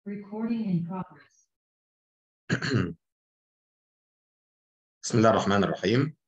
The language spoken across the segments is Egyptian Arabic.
Recording in progress. بسم الله الرحمن الرحيم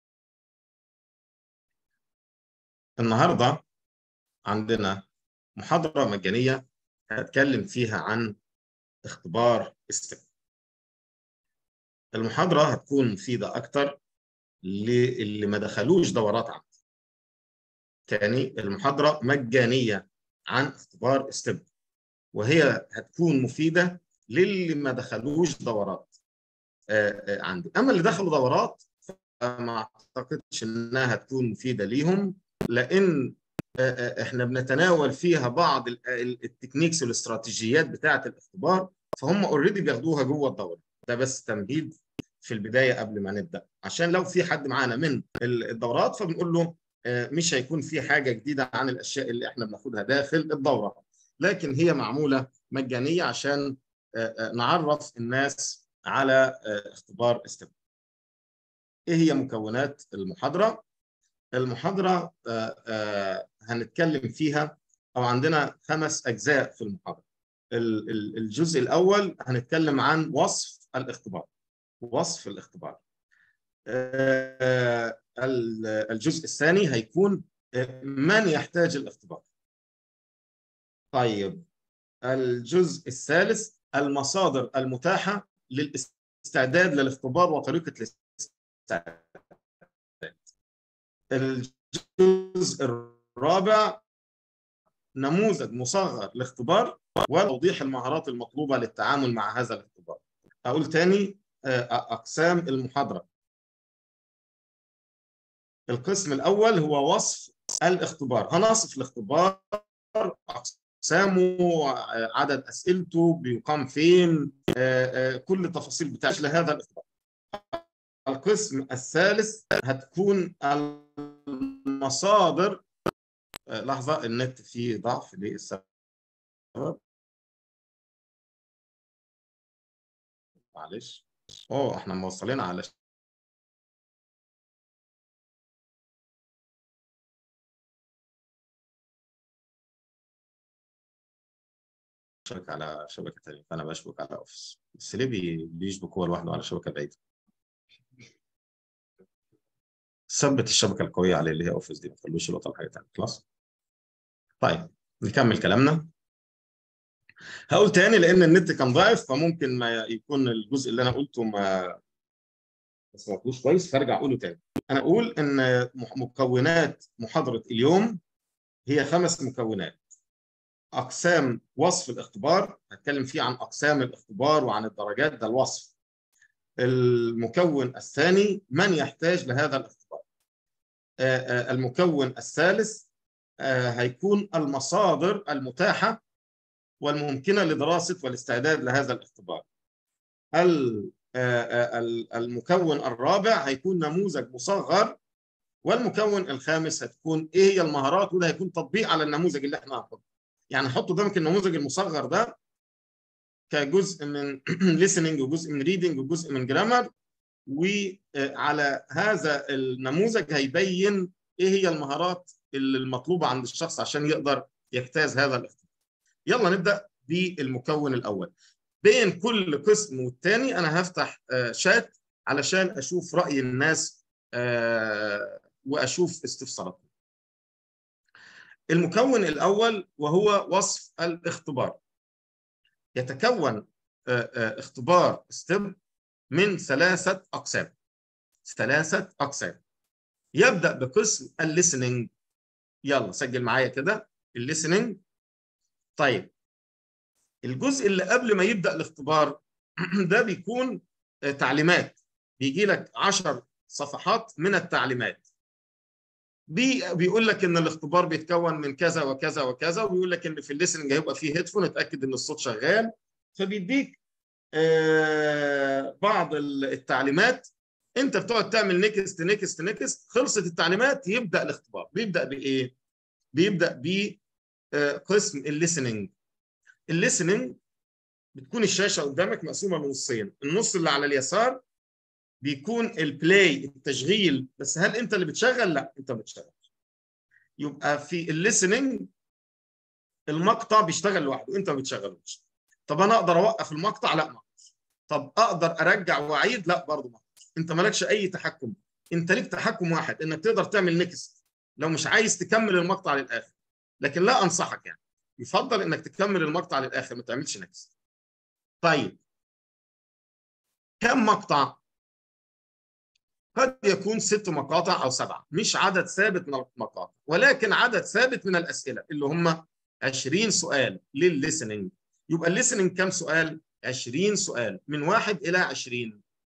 النهارده عندنا محاضرة مجانية هتكلم فيها عن اختبار ستيب المحاضرة هتكون مفيدة أكتر للي ما دخلوش دورات عندي تاني المحاضرة مجانية عن اختبار ستيب وهي هتكون مفيدة للي ما دخلوش دورات عندي أما اللي دخلوا دورات فما أعتقدش إنها هتكون مفيدة ليهم لأن احنا بنتناول فيها بعض التكنيكس والاستراتيجيات بتاعه الاختبار فهم اوريدي بياخدوها جوه الدوره ده بس تمهيد في البدايه قبل ما نبدا عشان لو في حد معانا من الدورات فبنقول له مش هيكون في حاجه جديده عن الاشياء اللي احنا بناخدها داخل الدوره لكن هي معموله مجانيه عشان نعرف الناس على اختبار استب ايه هي مكونات المحاضره المحاضرة هنتكلم فيها أو عندنا خمس أجزاء في المحاضرة الجزء الأول هنتكلم عن وصف الاختبار وصف الاختبار الجزء الثاني هيكون من يحتاج الاختبار طيب الجزء الثالث المصادر المتاحة للاستعداد للاختبار وطريقة الاستعداد الجزء الرابع نموذج مصغر لاختبار وتوضيح المهارات المطلوبة للتعامل مع هذا الاختبار أقول تاني أقسام المحاضرة القسم الأول هو وصف الاختبار هنصف الاختبار أقسامه عدد أسئلته بيقام فين كل التفاصيل بتاعت لهذا الاختبار القسم الثالث هتكون المصادر لحظة النت فيه ضعف للسبب معلش اوه احنا موصلين على شبكة على شبكة تانية فأنا بشبك على أوفيس بس ليه بي... بيشبك هو لوحده على شبكة بعيدة؟ ثبت الشبكه القويه عليه اللي هي اوفيس دي ما تخلوش يلقط حاجه ثانيه خلاص طيب نكمل كلامنا هقول تاني لان النت كان ضعيف فممكن ما يكون الجزء اللي انا قلته ما ما سمعتوش كويس فارجع اقوله تاني انا اقول ان مكونات محاضره اليوم هي خمس مكونات اقسام وصف الاختبار هتكلم فيه عن اقسام الاختبار وعن الدرجات ده الوصف المكون الثاني من يحتاج لهذا الاختبار المكون الثالث هيكون المصادر المتاحة والممكنة لدراسة والاستعداد لهذا الاختبار المكون الرابع هيكون نموذج مصغر والمكون الخامس هتكون ايه هي المهارات وده هيكون تطبيق على النموذج اللي احنا هنحطه يعني نحط قدامك النموذج المصغر ده كجزء من listening وجزء من reading وجزء من grammar وعلى هذا النموذج هيبين ايه هي المهارات اللي المطلوبه عند الشخص عشان يقدر يجتاز هذا الاختبار. يلا نبدا بالمكون الاول. بين كل قسم والتاني انا هفتح شات علشان اشوف راي الناس واشوف استفساراتهم. المكون الاول وهو وصف الاختبار. يتكون اختبار ستيب من ثلاثة أقسام ثلاثة أقسام يبدأ بقسم الليسننج يلا سجل معايا كده الليسننج طيب الجزء اللي قبل ما يبدأ الاختبار ده بيكون تعليمات بيجي لك 10 صفحات من التعليمات بي بيقول لك ان الاختبار بيتكون من كذا وكذا وكذا وبيقول لك ان في الليسننج هيبقى فيه هيدفون اتاكد ان الصوت شغال فبيديك آه بعض التعليمات انت بتقعد تعمل نيكست نيكست نيكست خلصت التعليمات يبدا الاختبار بيبدا بايه بيبدا بقسم الليسننج الليسننج بتكون الشاشه قدامك مقسومه لنصين النص اللي على اليسار بيكون البلاي التشغيل بس هل انت اللي بتشغل لا انت بتشغل يبقى في الليسننج المقطع بيشتغل لوحده انت ما بتشغلوش طب انا اقدر اوقف المقطع لا ما اقدرش طب اقدر ارجع واعيد لا برضه ما اقدرش انت مالكش اي تحكم انت ليك تحكم واحد انك تقدر تعمل نكست لو مش عايز تكمل المقطع للاخر لكن لا انصحك يعني يفضل انك تكمل المقطع للاخر ما تعملش نكست طيب كم مقطع قد يكون ست مقاطع او سبعه مش عدد ثابت من المقاطع ولكن عدد ثابت من الاسئله اللي هم 20 سؤال للليسننج يبقى الليسننج كم سؤال 20 سؤال من واحد الى 20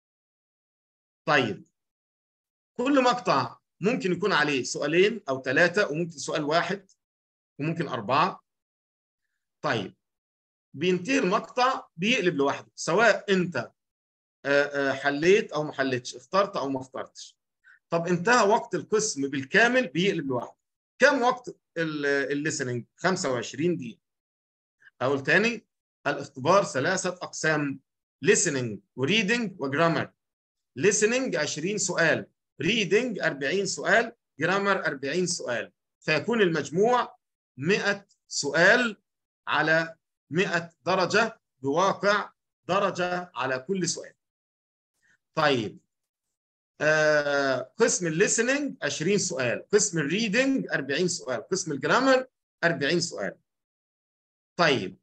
طيب كل مقطع ممكن يكون عليه سؤالين او ثلاثه وممكن سؤال واحد وممكن اربعه طيب بينتهي المقطع بيقلب لوحده سواء انت حليت او ما حليتش اخترت او ما اخترتش طب انتهى وقت القسم بالكامل بيقلب لوحده كم وقت الليسننج 25 دقيقه اقول تاني الاختبار ثلاثه اقسام listening وريدنج وجرامر listening 20 سؤال reading 40 سؤال جرامر 40 سؤال فيكون المجموع 100 سؤال على 100 درجه بواقع درجه على كل سؤال طيب آه قسم الليسننج 20 سؤال قسم الريدنج 40 سؤال قسم الجرامر 40 سؤال طيب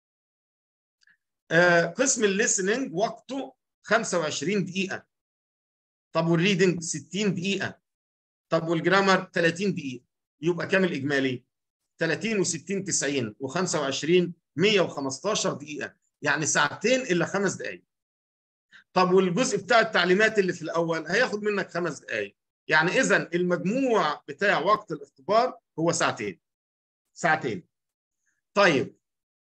آه قسم الليسننج وقته 25 دقيقة طب والريدنج 60 دقيقة طب والجرامر 30 دقيقة يبقى كام الإجمالي 30 و60 90 و25 115 دقيقة يعني ساعتين إلا خمس دقائق طب والجزء بتاع التعليمات اللي في الاول هياخد منك خمس دقائق يعني اذا المجموع بتاع وقت الاختبار هو ساعتين ساعتين طيب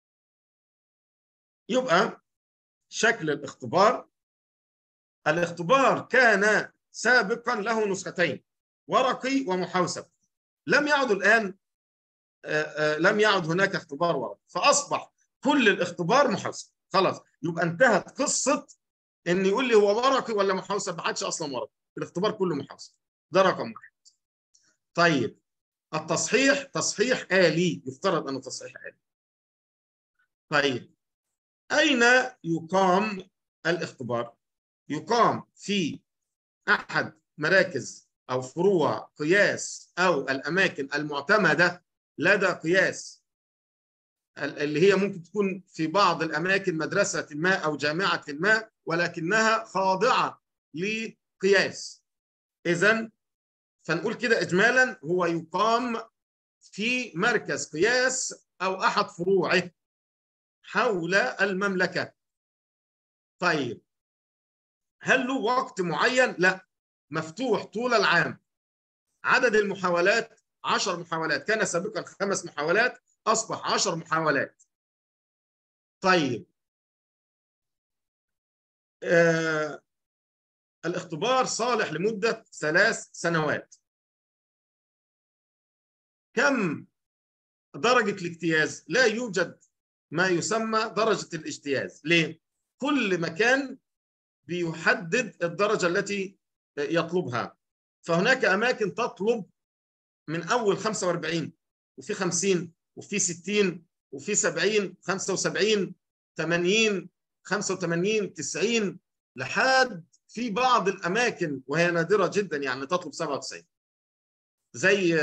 يبقى شكل الاختبار الاختبار كان سابقا له نسختين ورقي ومحوسب لم يعد الان آآ آآ لم يعد هناك اختبار ورقي فاصبح كل الاختبار محوسب خلاص يبقى انتهت قصه ان يقول لي هو ورقي ولا محوسب ما عادش اصلا ورقي الاختبار كله محوسب ده رقم واحد طيب التصحيح تصحيح آلي يفترض انه تصحيح آلي طيب اين يقام الاختبار يقام في احد مراكز او فروع قياس او الاماكن المعتمده لدى قياس اللي هي ممكن تكون في بعض الاماكن مدرسه ما او جامعه ما ولكنها خاضعه لقياس اذا فنقول كده اجمالا هو يقام في مركز قياس او احد فروعه حول المملكه طيب هل له وقت معين لا مفتوح طول العام عدد المحاولات 10 محاولات كان سابقا خمس محاولات اصبح 10 محاولات طيب آه الاختبار صالح لمده ثلاث سنوات كم درجه الاجتياز لا يوجد ما يسمى درجه الاجتياز ليه كل مكان بيحدد الدرجه التي يطلبها فهناك اماكن تطلب من اول 45 وفي 50 وفي 60 وفي 70 75 80 85 90 لحد في بعض الاماكن وهي نادره جدا يعني تطلب 97 زي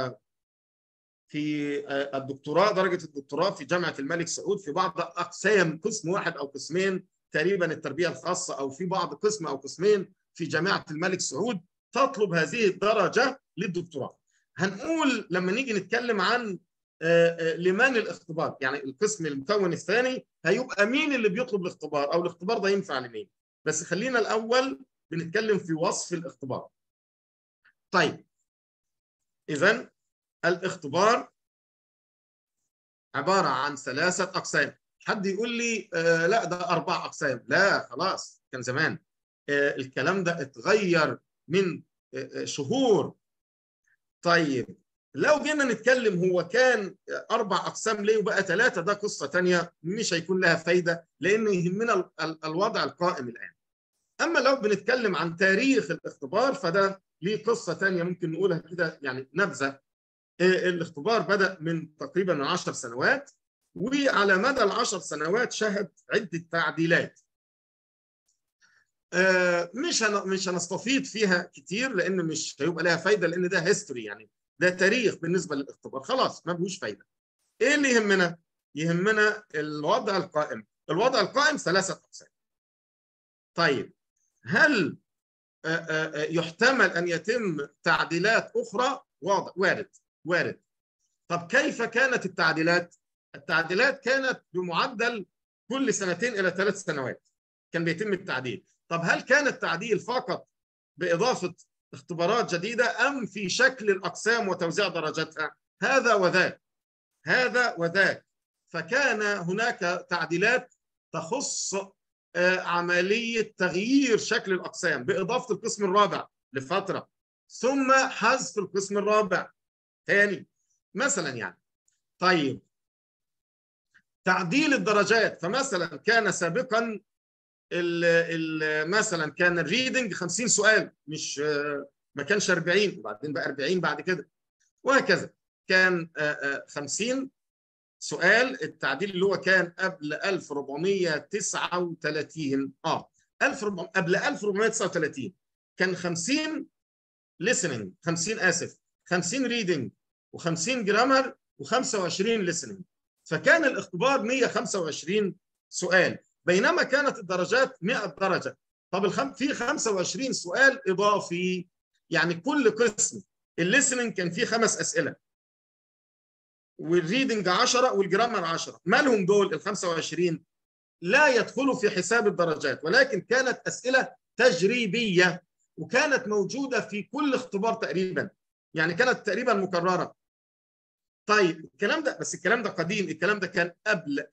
في الدكتوراه درجه الدكتوراه في جامعه الملك سعود في بعض اقسام قسم واحد او قسمين تقريبا التربيه الخاصه او في بعض قسم او قسمين في جامعه الملك سعود تطلب هذه الدرجه للدكتوراه. هنقول لما نيجي نتكلم عن لمن الاختبار يعني القسم المكون الثاني هيبقى مين اللي بيطلب الاختبار او الاختبار ده ينفع لمين بس خلينا الاول بنتكلم في وصف الاختبار طيب اذا الاختبار عباره عن ثلاثه اقسام حد يقول لي آه لا ده اربع اقسام لا خلاص كان زمان آه الكلام ده اتغير من آه شهور طيب لو جينا نتكلم هو كان اربع اقسام ليه وبقى ثلاثه ده قصه ثانيه مش هيكون لها فايده لان يهمنا الوضع القائم الان. اما لو بنتكلم عن تاريخ الاختبار فده ليه قصه ثانيه ممكن نقولها كده يعني نبذه. الاختبار بدا من تقريبا من 10 سنوات وعلى مدى العشر سنوات شهد عدة تعديلات مش مش هنستفيض فيها كتير لان مش هيبقى لها فايده لان ده هيستوري يعني ده تاريخ بالنسبه للاختبار خلاص ما بهوش فايده ايه اللي يهمنا يهمنا الوضع القائم الوضع القائم ثلاثه اقسام طيب هل يحتمل ان يتم تعديلات اخرى واضح وارد وارد طب كيف كانت التعديلات التعديلات كانت بمعدل كل سنتين الى ثلاث سنوات كان بيتم التعديل طب هل كان التعديل فقط باضافه اختبارات جديده ام في شكل الاقسام وتوزيع درجاتها هذا وذاك هذا وذاك فكان هناك تعديلات تخص عمليه تغيير شكل الاقسام باضافه القسم الرابع لفتره ثم حذف القسم الرابع ثاني مثلا يعني طيب تعديل الدرجات فمثلا كان سابقا ال ال مثلا كان الريدنج 50 سؤال مش ما كانش 40 وبعدين بقى 40 بعد كده وهكذا كان 50 سؤال التعديل اللي هو كان قبل 1439 اه 1400 قبل 1439 كان 50 listening 50 اسف 50 reading و50 جرامر و25 listening فكان الاختبار 125 سؤال بينما كانت الدرجات 100 درجه طب الخم... في 25 سؤال اضافي يعني كل قسم الليسننج كان فيه خمس اسئله والريدنج 10 والجرامر 10 مالهم دول ال 25 لا يدخلوا في حساب الدرجات ولكن كانت اسئله تجريبيه وكانت موجوده في كل اختبار تقريبا يعني كانت تقريبا مكرره طيب الكلام ده بس الكلام ده قديم الكلام ده كان قبل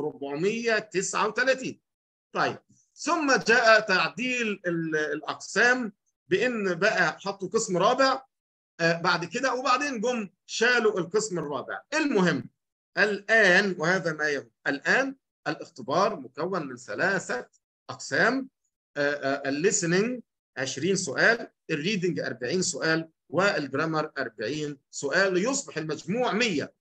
1439 طيب ثم جاء تعديل الاقسام بان بقى حطوا قسم رابع بعد كده وبعدين جم شالوا القسم الرابع المهم الان وهذا ما يهم الان الاختبار مكون من ثلاثه اقسام الليسننج 20 سؤال الريدنج 40 سؤال والجرامر 40 سؤال ليصبح المجموع 100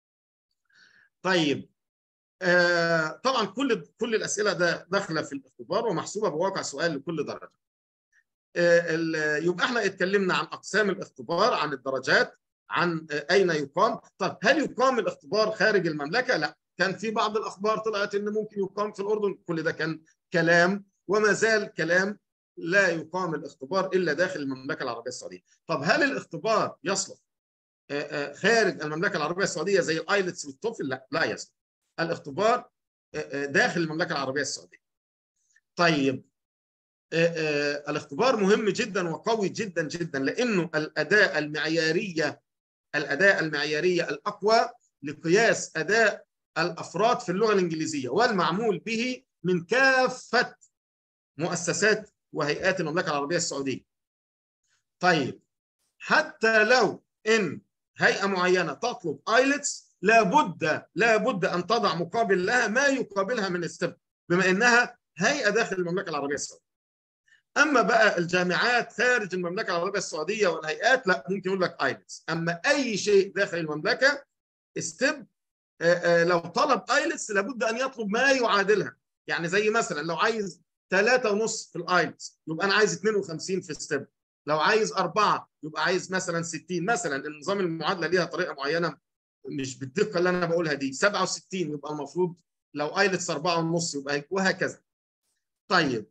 طيب آه طبعا كل كل الاسئله ده داخله في الاختبار ومحسوبه بواقع سؤال لكل درجه آه يبقى احنا اتكلمنا عن اقسام الاختبار عن الدرجات عن آه اين يقام طب هل يقام الاختبار خارج المملكه لا كان في بعض الاخبار طلعت ان ممكن يقام في الاردن كل ده كان كلام وما زال كلام لا يقام الاختبار الا داخل المملكه العربيه السعوديه. طب هل الاختبار يصلح خارج المملكه العربيه السعوديه زي الايلتس والتوفل؟ لا لا يصلح. الاختبار داخل المملكه العربيه السعوديه. طيب الاختبار مهم جدا وقوي جدا جدا لانه الاداء المعياريه الاداء المعياريه الاقوى لقياس اداء الافراد في اللغه الانجليزيه والمعمول به من كافه مؤسسات وهيئات المملكه العربيه السعوديه. طيب حتى لو ان هيئه معينه تطلب ايلتس لابد لابد ان تضع مقابل لها ما يقابلها من ستيب بما انها هيئه داخل المملكه العربيه السعوديه. اما بقى الجامعات خارج المملكه العربيه السعوديه والهيئات لا ممكن يقول لك ايلتس، اما اي شيء داخل المملكه ستيب لو طلب ايلتس لابد ان يطلب ما يعادلها، يعني زي مثلا لو عايز ثلاثة ونص في الايلتس يبقى انا عايز 52 في ستيب لو عايز أربعة يبقى عايز مثلا 60 مثلا النظام المعادلة ليها طريقة معينة مش بالدقة اللي أنا بقولها دي 67 يبقى المفروض لو ايلتس أربعة ونص يبقى وهكذا طيب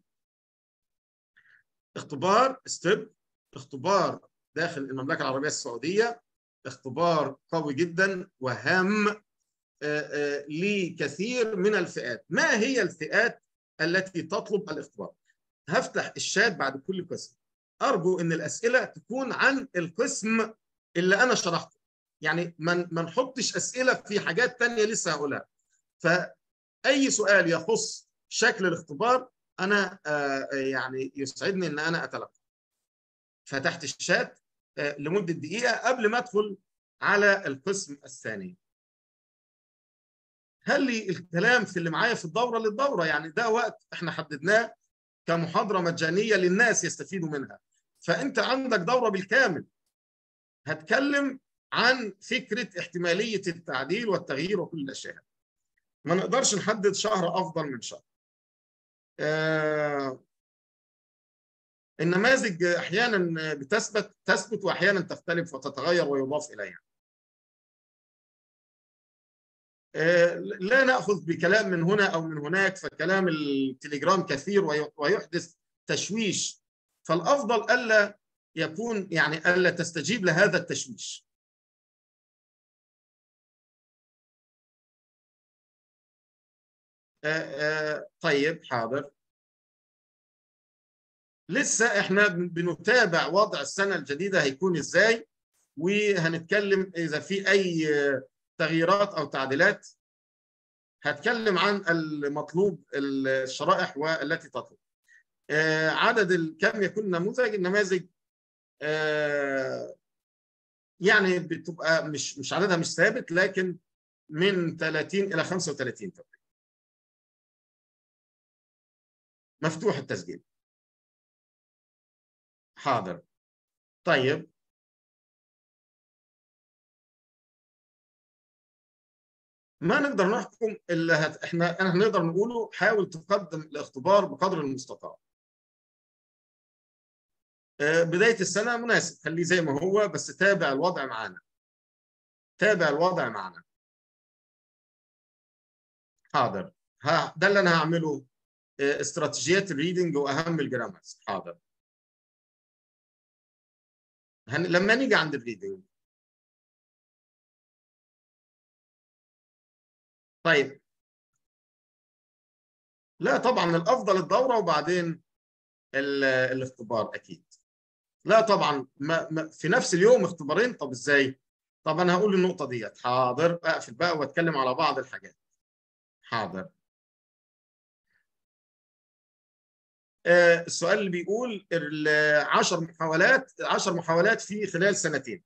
اختبار ستيب اختبار داخل المملكة العربية السعودية اختبار قوي جدا وهام لكثير من الفئات ما هي الفئات التي تطلب الاختبار هفتح الشات بعد كل قسم ارجو ان الاسئله تكون عن القسم اللي انا شرحته يعني ما ما نحطش اسئله في حاجات تانية لسه هقولها فاي سؤال يخص شكل الاختبار انا آه يعني يسعدني ان انا اتلقى فتحت الشات آه لمده دقيقه قبل ما ادخل على القسم الثاني هل لي الكلام في اللي معايا في الدوره للدوره يعني ده وقت احنا حددناه كمحاضره مجانيه للناس يستفيدوا منها فانت عندك دوره بالكامل هتكلم عن فكره احتماليه التعديل والتغيير وكل الاشياء ما نقدرش نحدد شهر افضل من شهر آه النماذج احيانا بتثبت تثبت واحيانا تختلف وتتغير ويضاف اليها آه لا ناخذ بكلام من هنا او من هناك فكلام التليجرام كثير ويحدث تشويش فالافضل الا يكون يعني الا تستجيب لهذا التشويش آآ آآ طيب حاضر لسه احنا بنتابع وضع السنه الجديده هيكون ازاي وهنتكلم اذا في اي تغييرات او تعديلات هتكلم عن المطلوب الشرائح والتي تطلب عدد كم يكون نموذج النماذج يعني بتبقى مش مش عددها مش ثابت لكن من 30 الى 35 تقريبا مفتوح التسجيل حاضر طيب ما نقدر نحكم الا هت... احنا احنا هنقدر نقوله حاول تقدم الاختبار بقدر المستطاع بدايه السنه مناسب خليه زي ما هو بس تابع الوضع معانا تابع الوضع معانا حاضر ها ده اللي انا هعمله استراتيجيات الريدنج واهم الجرامرز حاضر هن... لما نيجي عند الريدنج طيب لا طبعا الافضل الدوره وبعدين ال... الاختبار اكيد لا طبعا ما... ما في نفس اليوم اختبارين طب ازاي طب انا هقول النقطه ديت حاضر اقفل بقى واتكلم على بعض الحاجات حاضر السؤال اللي بيقول 10 محاولات 10 محاولات في خلال سنتين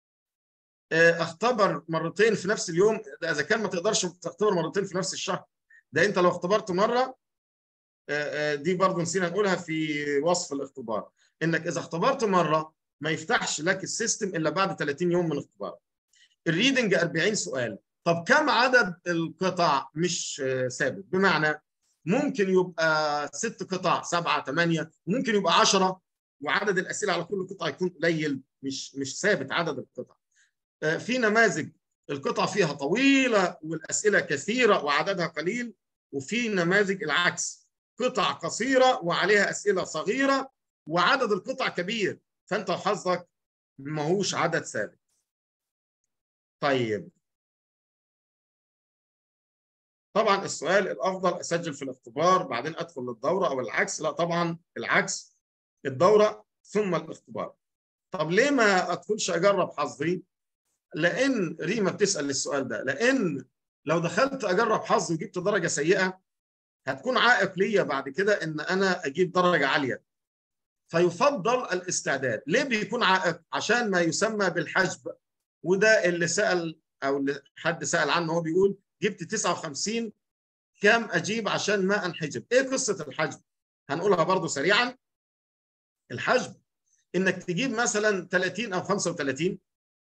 اختبر مرتين في نفس اليوم ده اذا كان ما تقدرش تختبر مرتين في نفس الشهر ده انت لو اختبرت مره دي برضه نسينا نقولها في وصف الاختبار انك اذا اختبرت مره ما يفتحش لك السيستم الا بعد 30 يوم من الاختبار الريدنج 40 سؤال طب كم عدد القطع مش ثابت بمعنى ممكن يبقى ست قطع سبعة ثمانية ممكن يبقى عشرة وعدد الأسئلة على كل قطعة يكون قليل مش مش ثابت عدد القطع في نماذج القطع فيها طويلة والأسئلة كثيرة وعددها قليل وفي نماذج العكس قطع قصيرة وعليها أسئلة صغيرة وعدد القطع كبير فأنت حظك ماهوش عدد ثابت طيب طبعا السؤال الافضل اسجل في الاختبار بعدين ادخل للدوره او العكس لا طبعا العكس الدوره ثم الاختبار طب ليه ما ادخلش اجرب حظي لان ريما بتسال السؤال ده لان لو دخلت اجرب حظي وجبت درجه سيئه هتكون عائق ليا بعد كده ان انا اجيب درجه عاليه فيفضل الاستعداد ليه بيكون عائق عشان ما يسمى بالحجب وده اللي سال او اللي حد سال عنه هو بيقول جبت 59 كم اجيب عشان ما انحجب ايه قصه الحجب هنقولها برضو سريعا الحجب انك تجيب مثلا 30 او 35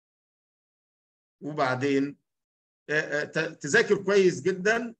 وبعدين تذاكر كويس جدا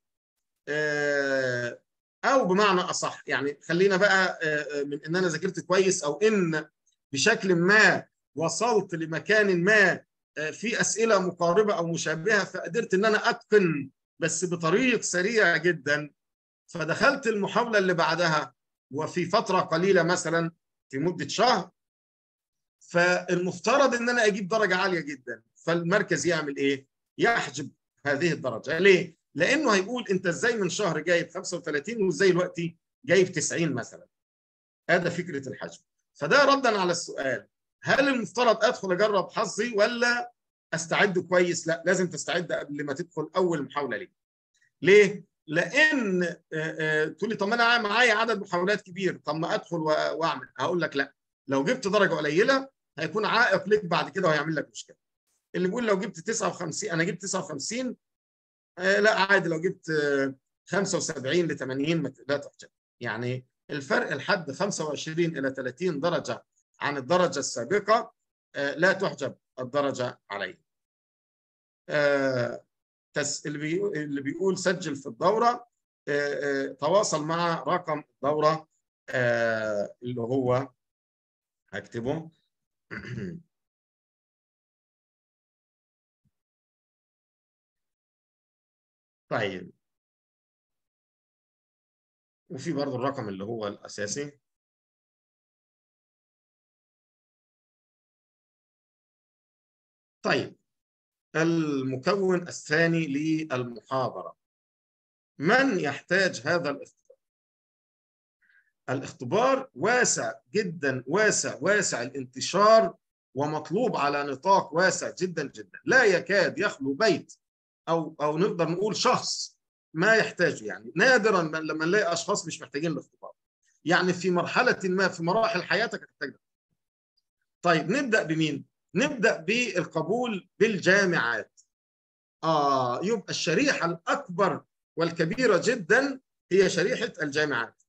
او بمعنى اصح يعني خلينا بقى من ان انا ذاكرت كويس او ان بشكل ما وصلت لمكان ما في اسئله مقاربه او مشابهه فقدرت ان انا اتقن بس بطريق سريع جدا فدخلت المحاوله اللي بعدها وفي فتره قليله مثلا في مده شهر فالمفترض ان انا اجيب درجه عاليه جدا فالمركز يعمل ايه؟ يحجب هذه الدرجه ليه؟ لانه هيقول انت ازاي من شهر جايب 35 وازاي دلوقتي جايب 90 مثلا هذا فكره الحجب فده ردا على السؤال هل المفترض ادخل اجرب حظي ولا استعد كويس لا لازم تستعد قبل ما تدخل اول محاوله ليك ليه لان تقول لي طب انا معايا عدد محاولات كبير طب ما ادخل واعمل هقول لك لا لو جبت درجه قليله هيكون عائق ليك بعد كده وهيعمل لك مشكله اللي بيقول لو جبت 59 انا جبت 59 لا عادي لو جبت 75 ل 80 لا تحجب يعني الفرق لحد 25 الى 30 درجه عن الدرجه السابقه لا تحجب الدرجه عليه تس... اللي, بيقول... اللي بيقول سجل في الدوره آه، آه، تواصل مع رقم الدوره آه، اللي هو هكتبه طيب وفي برضه الرقم اللي هو الاساسي طيب المكون الثاني للمحاضرة من يحتاج هذا الاختبار؟ الاختبار واسع جدا واسع واسع الانتشار ومطلوب على نطاق واسع جدا جدا لا يكاد يخلو بيت او او نقدر نقول شخص ما يحتاجه يعني نادرا لما نلاقي اشخاص مش محتاجين الاختبار يعني في مرحله ما في مراحل حياتك هتحتاج طيب نبدا بمين نبدا بالقبول بالجامعات اه يبقى الشريحه الاكبر والكبيره جدا هي شريحه الجامعات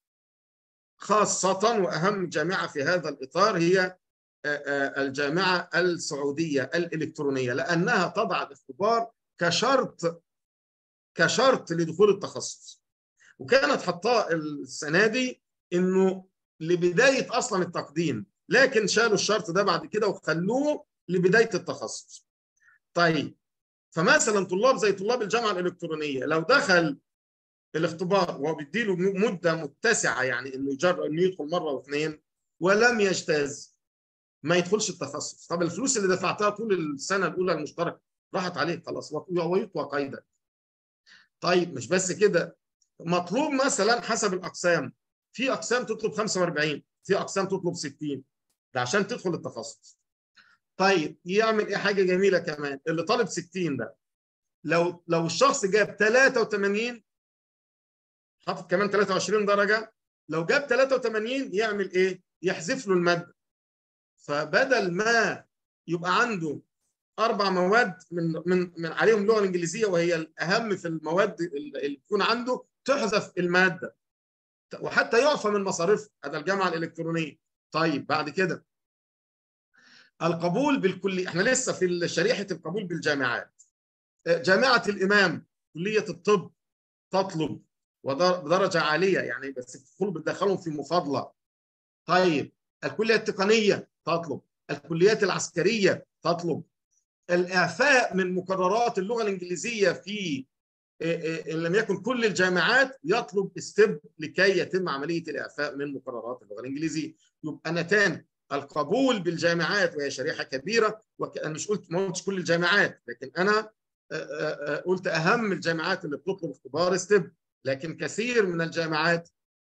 خاصه واهم جامعه في هذا الاطار هي الجامعه السعوديه الالكترونيه لانها تضع الاختبار كشرط كشرط لدخول التخصص وكانت حطاه السنه دي انه لبدايه اصلا التقديم لكن شالوا الشرط ده بعد كده وخلوه لبدايه التخصص. طيب فمثلا طلاب زي طلاب الجامعه الالكترونيه لو دخل الاختبار وهو بيديله مده متسعه يعني انه يجرب انه يدخل مره واثنين ولم يجتاز ما يدخلش التخصص، طب الفلوس اللي دفعتها طول السنه الاولى المشتركه راحت عليك خلاص ويطوى قيدا. طيب مش بس كده مطلوب مثلا حسب الاقسام في اقسام تطلب 45 في اقسام تطلب 60 ده عشان تدخل التخصص طيب يعمل ايه حاجه جميله كمان اللي طالب 60 ده لو لو الشخص جاب 83 حاطط كمان 23 درجه لو جاب 83 يعمل ايه يحذف له الماده فبدل ما يبقى عنده اربع مواد من من من عليهم اللغه الانجليزيه وهي الاهم في المواد اللي تكون عنده تحذف الماده وحتى يعفى من مصاريف هذا الجامعه الالكترونيه طيب بعد كده القبول بالكليه احنا لسه في شريحه القبول بالجامعات جامعه الامام كليه الطب تطلب بدرجه عاليه يعني بس الدخول بتدخلهم في مفاضله طيب الكليه التقنيه تطلب الكليات العسكريه تطلب الاعفاء من مقررات اللغه الانجليزيه في ان لم يكن كل الجامعات يطلب استب لكي يتم عمليه الاعفاء من مقررات اللغه الانجليزيه يبقى انا تاني القبول بالجامعات وهي شريحه كبيره وانا مش قلت ما قلتش كل الجامعات لكن انا قلت اهم الجامعات اللي بتطلب اختبار استب لكن كثير من الجامعات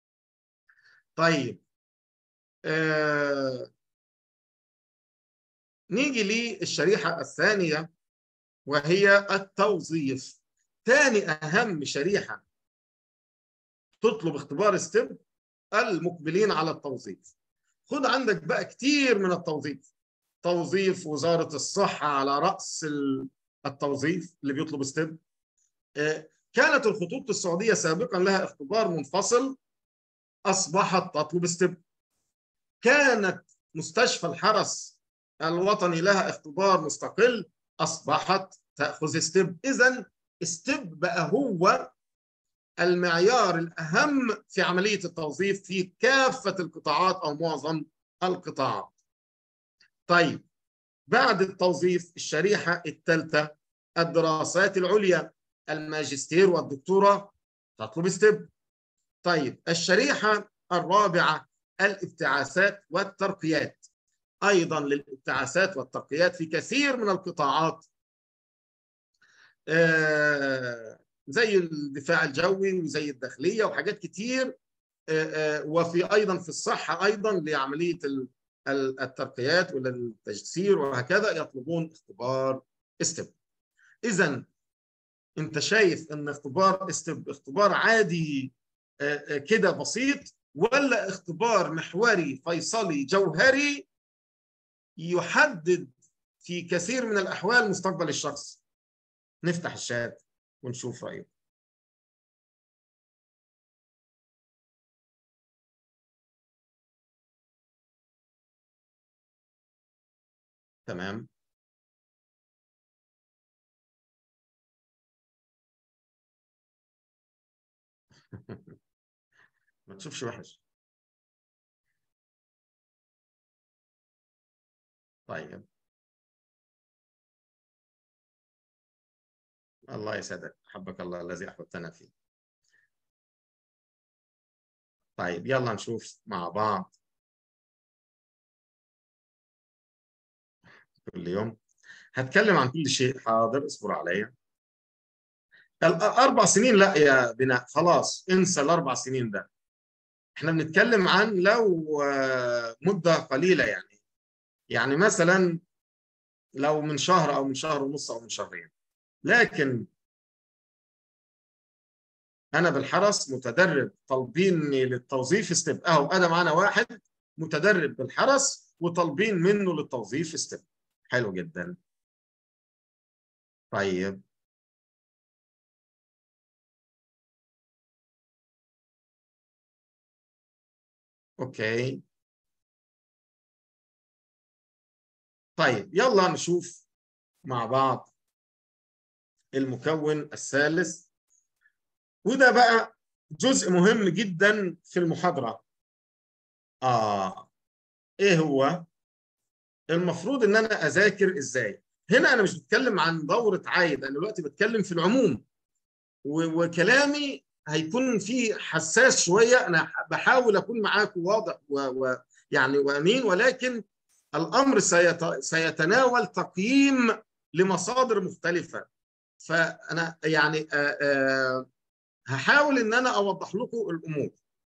طيب آه نيجي للشريحه الثانيه وهي التوظيف ثاني اهم شريحه تطلب اختبار ستيب المقبلين على التوظيف خد عندك بقى كتير من التوظيف توظيف وزاره الصحه على راس التوظيف اللي بيطلب ستيب كانت الخطوط السعوديه سابقا لها اختبار منفصل اصبحت تطلب ستيب كانت مستشفى الحرس الوطني لها اختبار مستقل اصبحت تاخذ ستيب اذا ستيب بقى هو المعيار الاهم في عمليه التوظيف في كافه القطاعات او معظم القطاعات. طيب بعد التوظيف الشريحه الثالثه الدراسات العليا الماجستير والدكتوراه تطلب ستيب. طيب الشريحه الرابعه الابتعاثات والترقيات. ايضا للابتعاثات والترقيات في كثير من القطاعات آه زي الدفاع الجوي وزي الداخليه وحاجات كتير آه آه وفي ايضا في الصحه ايضا لعمليه الترقيات والتجسير وهكذا يطلبون اختبار استب. اذا انت شايف ان اختبار استب اختبار عادي كده بسيط ولا اختبار محوري فيصلي جوهري يحدد في كثير من الاحوال مستقبل الشخص نفتح الشات ونشوف رايه تمام ما تشوفش وحش طيب الله يسعدك حبك الله الذي احببتنا فيه طيب يلا نشوف مع بعض كل يوم هتكلم عن كل شيء حاضر اصبر عليا الاربع سنين لا يا بناء خلاص انسى الاربع سنين ده احنا بنتكلم عن لو مده قليله يعني يعني مثلا لو من شهر او من شهر ونص او من شهرين لكن انا بالحرس متدرب طالبيني للتوظيف ستيب اهو انا معانا واحد متدرب بالحرس وطالبين منه للتوظيف ستيب حلو جدا طيب اوكي طيب يلا نشوف مع بعض المكون الثالث وده بقى جزء مهم جدا في المحاضرة آه إيه هو؟ المفروض إن أنا أذاكر إزاي؟ هنا أنا مش بتكلم عن دورة عايد أنا دلوقتي بتكلم في العموم وكلامي هيكون فيه حساس شوية أنا بحاول أكون معاكم واضح ويعني وأمين ولكن الأمر سيت... سيتناول تقييم لمصادر مختلفة فأنا يعني آآ آآ هحاول ان انا اوضح لكم الامور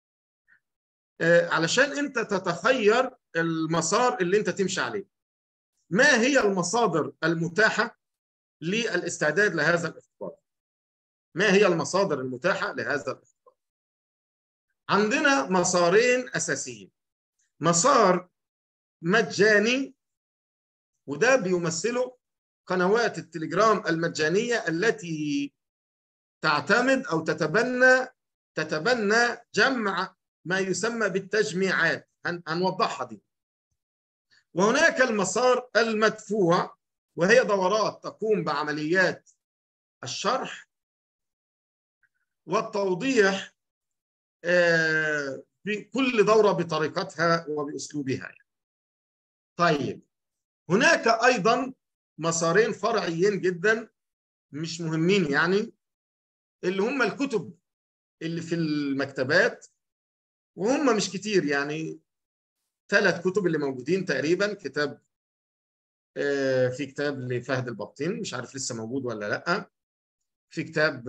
علشان انت تتخير المسار اللي انت تمشي عليه ما هي المصادر المتاحه للاستعداد لهذا الاختبار ما هي المصادر المتاحه لهذا الاختبار عندنا مسارين اساسيين مسار مجاني وده بيمثله قنوات التليجرام المجانيه التي تعتمد او تتبنى تتبنى جمع ما يسمى بالتجميعات هنوضحها دي وهناك المسار المدفوع وهي دورات تقوم بعمليات الشرح والتوضيح بكل دورة بطريقتها وبأسلوبها طيب هناك أيضا مسارين فرعيين جدا مش مهمين يعني اللي هم الكتب اللي في المكتبات وهم مش كتير يعني ثلاث كتب اللي موجودين تقريبا كتاب في كتاب لفهد البطين مش عارف لسه موجود ولا لا في كتاب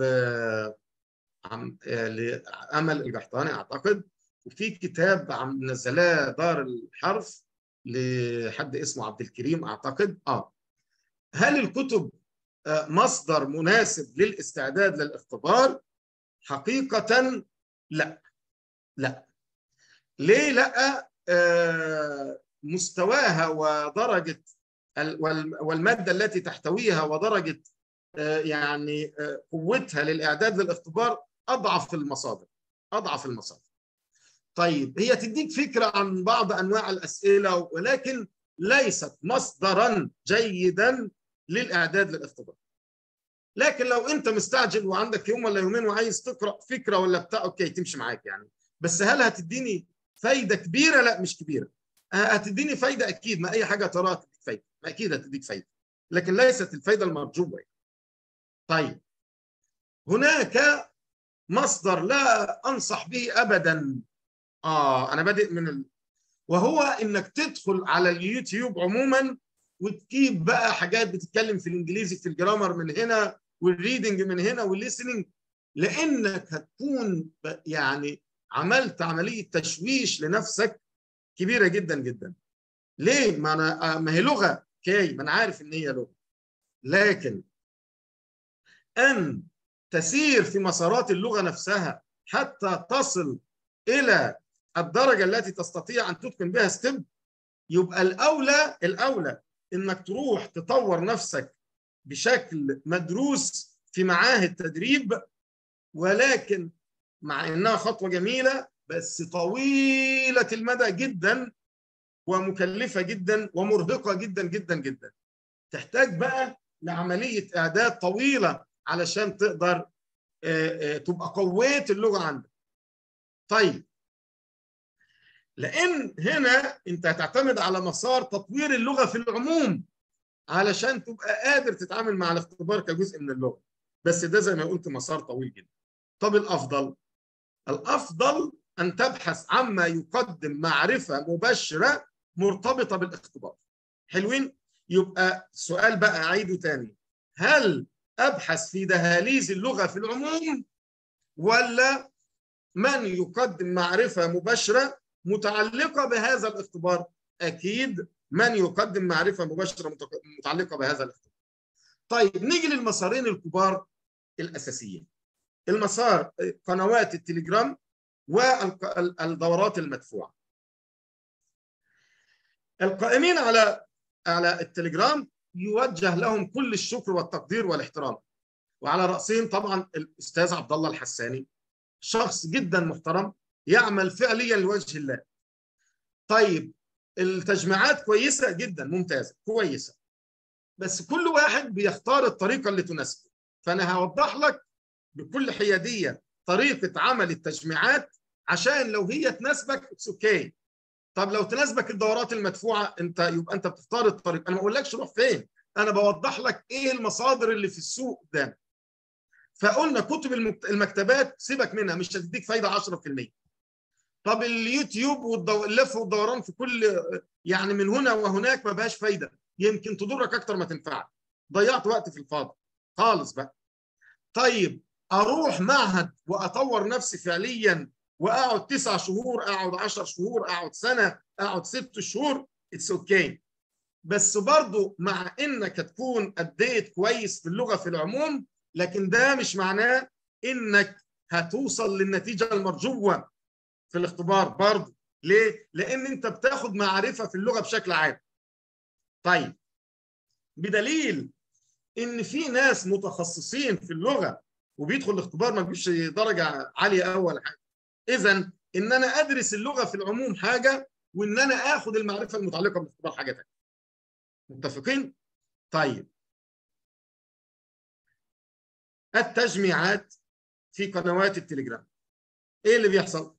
لأمل القحطاني أعتقد وفي كتاب عم نزلاه دار الحرف لحد اسمه عبد الكريم أعتقد آه هل الكتب مصدر مناسب للاستعداد للاختبار حقيقة لا لا ليه لا آه مستواها ودرجة والمادة التي تحتويها ودرجة آه يعني آه قوتها للإعداد للاختبار أضعف المصادر أضعف المصادر طيب هي تديك فكرة عن بعض أنواع الأسئلة ولكن ليست مصدرا جيدا للاعداد للاختبار لكن لو انت مستعجل وعندك يوم ولا يومين وعايز تقرا فكره ولا بتاع اوكي تمشي معاك يعني بس هل هتديني فايده كبيره لا مش كبيره هتديني فايده اكيد ما اي حاجه تراها تديك فايده ما اكيد هتديك فايده لكن ليست الفايده المرجوه يعني. طيب هناك مصدر لا انصح به ابدا اه انا بادئ من ال... وهو انك تدخل على اليوتيوب عموما وتجيب بقى حاجات بتتكلم في الانجليزي في الجرامر من هنا والريدنج من هنا والليسننج لانك هتكون يعني عملت عمليه تشويش لنفسك كبيره جدا جدا ليه ما انا ما هي لغه كي ما انا عارف ان هي لغه لكن ان تسير في مسارات اللغه نفسها حتى تصل الى الدرجه التي تستطيع ان تتقن بها ستيب يبقى الاولى الاولى انك تروح تطور نفسك بشكل مدروس في معاهد تدريب ولكن مع انها خطوه جميله بس طويله المدى جدا ومكلفه جدا ومرهقه جدا جدا جدا تحتاج بقى لعمليه اعداد طويله علشان تقدر تبقى قويت اللغه عندك طيب لان هنا انت هتعتمد على مسار تطوير اللغه في العموم علشان تبقى قادر تتعامل مع الاختبار كجزء من اللغه بس ده زي ما قلت مسار طويل جدا طب الافضل الافضل ان تبحث عما يقدم معرفه مباشره مرتبطه بالاختبار حلوين يبقى السؤال بقى اعيده تاني هل ابحث في دهاليز اللغه في العموم ولا من يقدم معرفه مباشره متعلقه بهذا الاختبار اكيد من يقدم معرفه مباشره متعلقه بهذا الاختبار طيب نيجي للمسارين الكبار الاساسيين المسار قنوات التليجرام والدورات المدفوعه القائمين على على التليجرام يوجه لهم كل الشكر والتقدير والاحترام وعلى راسهم طبعا الاستاذ عبد الله الحساني شخص جدا محترم يعمل فعليا لوجه الله طيب التجميعات كويسه جدا ممتازه كويسه بس كل واحد بيختار الطريقه اللي تناسبه فانا هوضح لك بكل حياديه طريقه عمل التجميعات عشان لو هي تناسبك اتس اوكي okay. طب لو تناسبك الدورات المدفوعه انت يبقى انت بتختار الطريق انا ما بقولكش روح فين انا بوضح لك ايه المصادر اللي في السوق قدامك فقلنا كتب المكتبات سيبك منها مش هتديك فايده 10% طب اليوتيوب واللف والدوران في كل يعني من هنا وهناك ما بقاش فايده يمكن تضرك اكتر ما تنفعك ضيعت وقت في الفاضي خالص بقى طيب اروح معهد واطور نفسي فعليا واقعد تسع شهور اقعد 10 شهور اقعد سنه اقعد ست شهور اتس اوكي okay. بس برضو مع انك تكون اديت كويس في اللغه في العموم لكن ده مش معناه انك هتوصل للنتيجه المرجوه في الاختبار برضو ليه؟ لان انت بتاخد معرفه في اللغه بشكل عام. طيب بدليل ان في ناس متخصصين في اللغه وبيدخل الاختبار ما بيجيبش درجه عاليه قوي ولا حاجه. اذا ان انا ادرس اللغه في العموم حاجه وان انا اخد المعرفه المتعلقه بالاختبار حاجه ثانيه. متفقين؟ طيب التجميعات في قنوات التليجرام ايه اللي بيحصل؟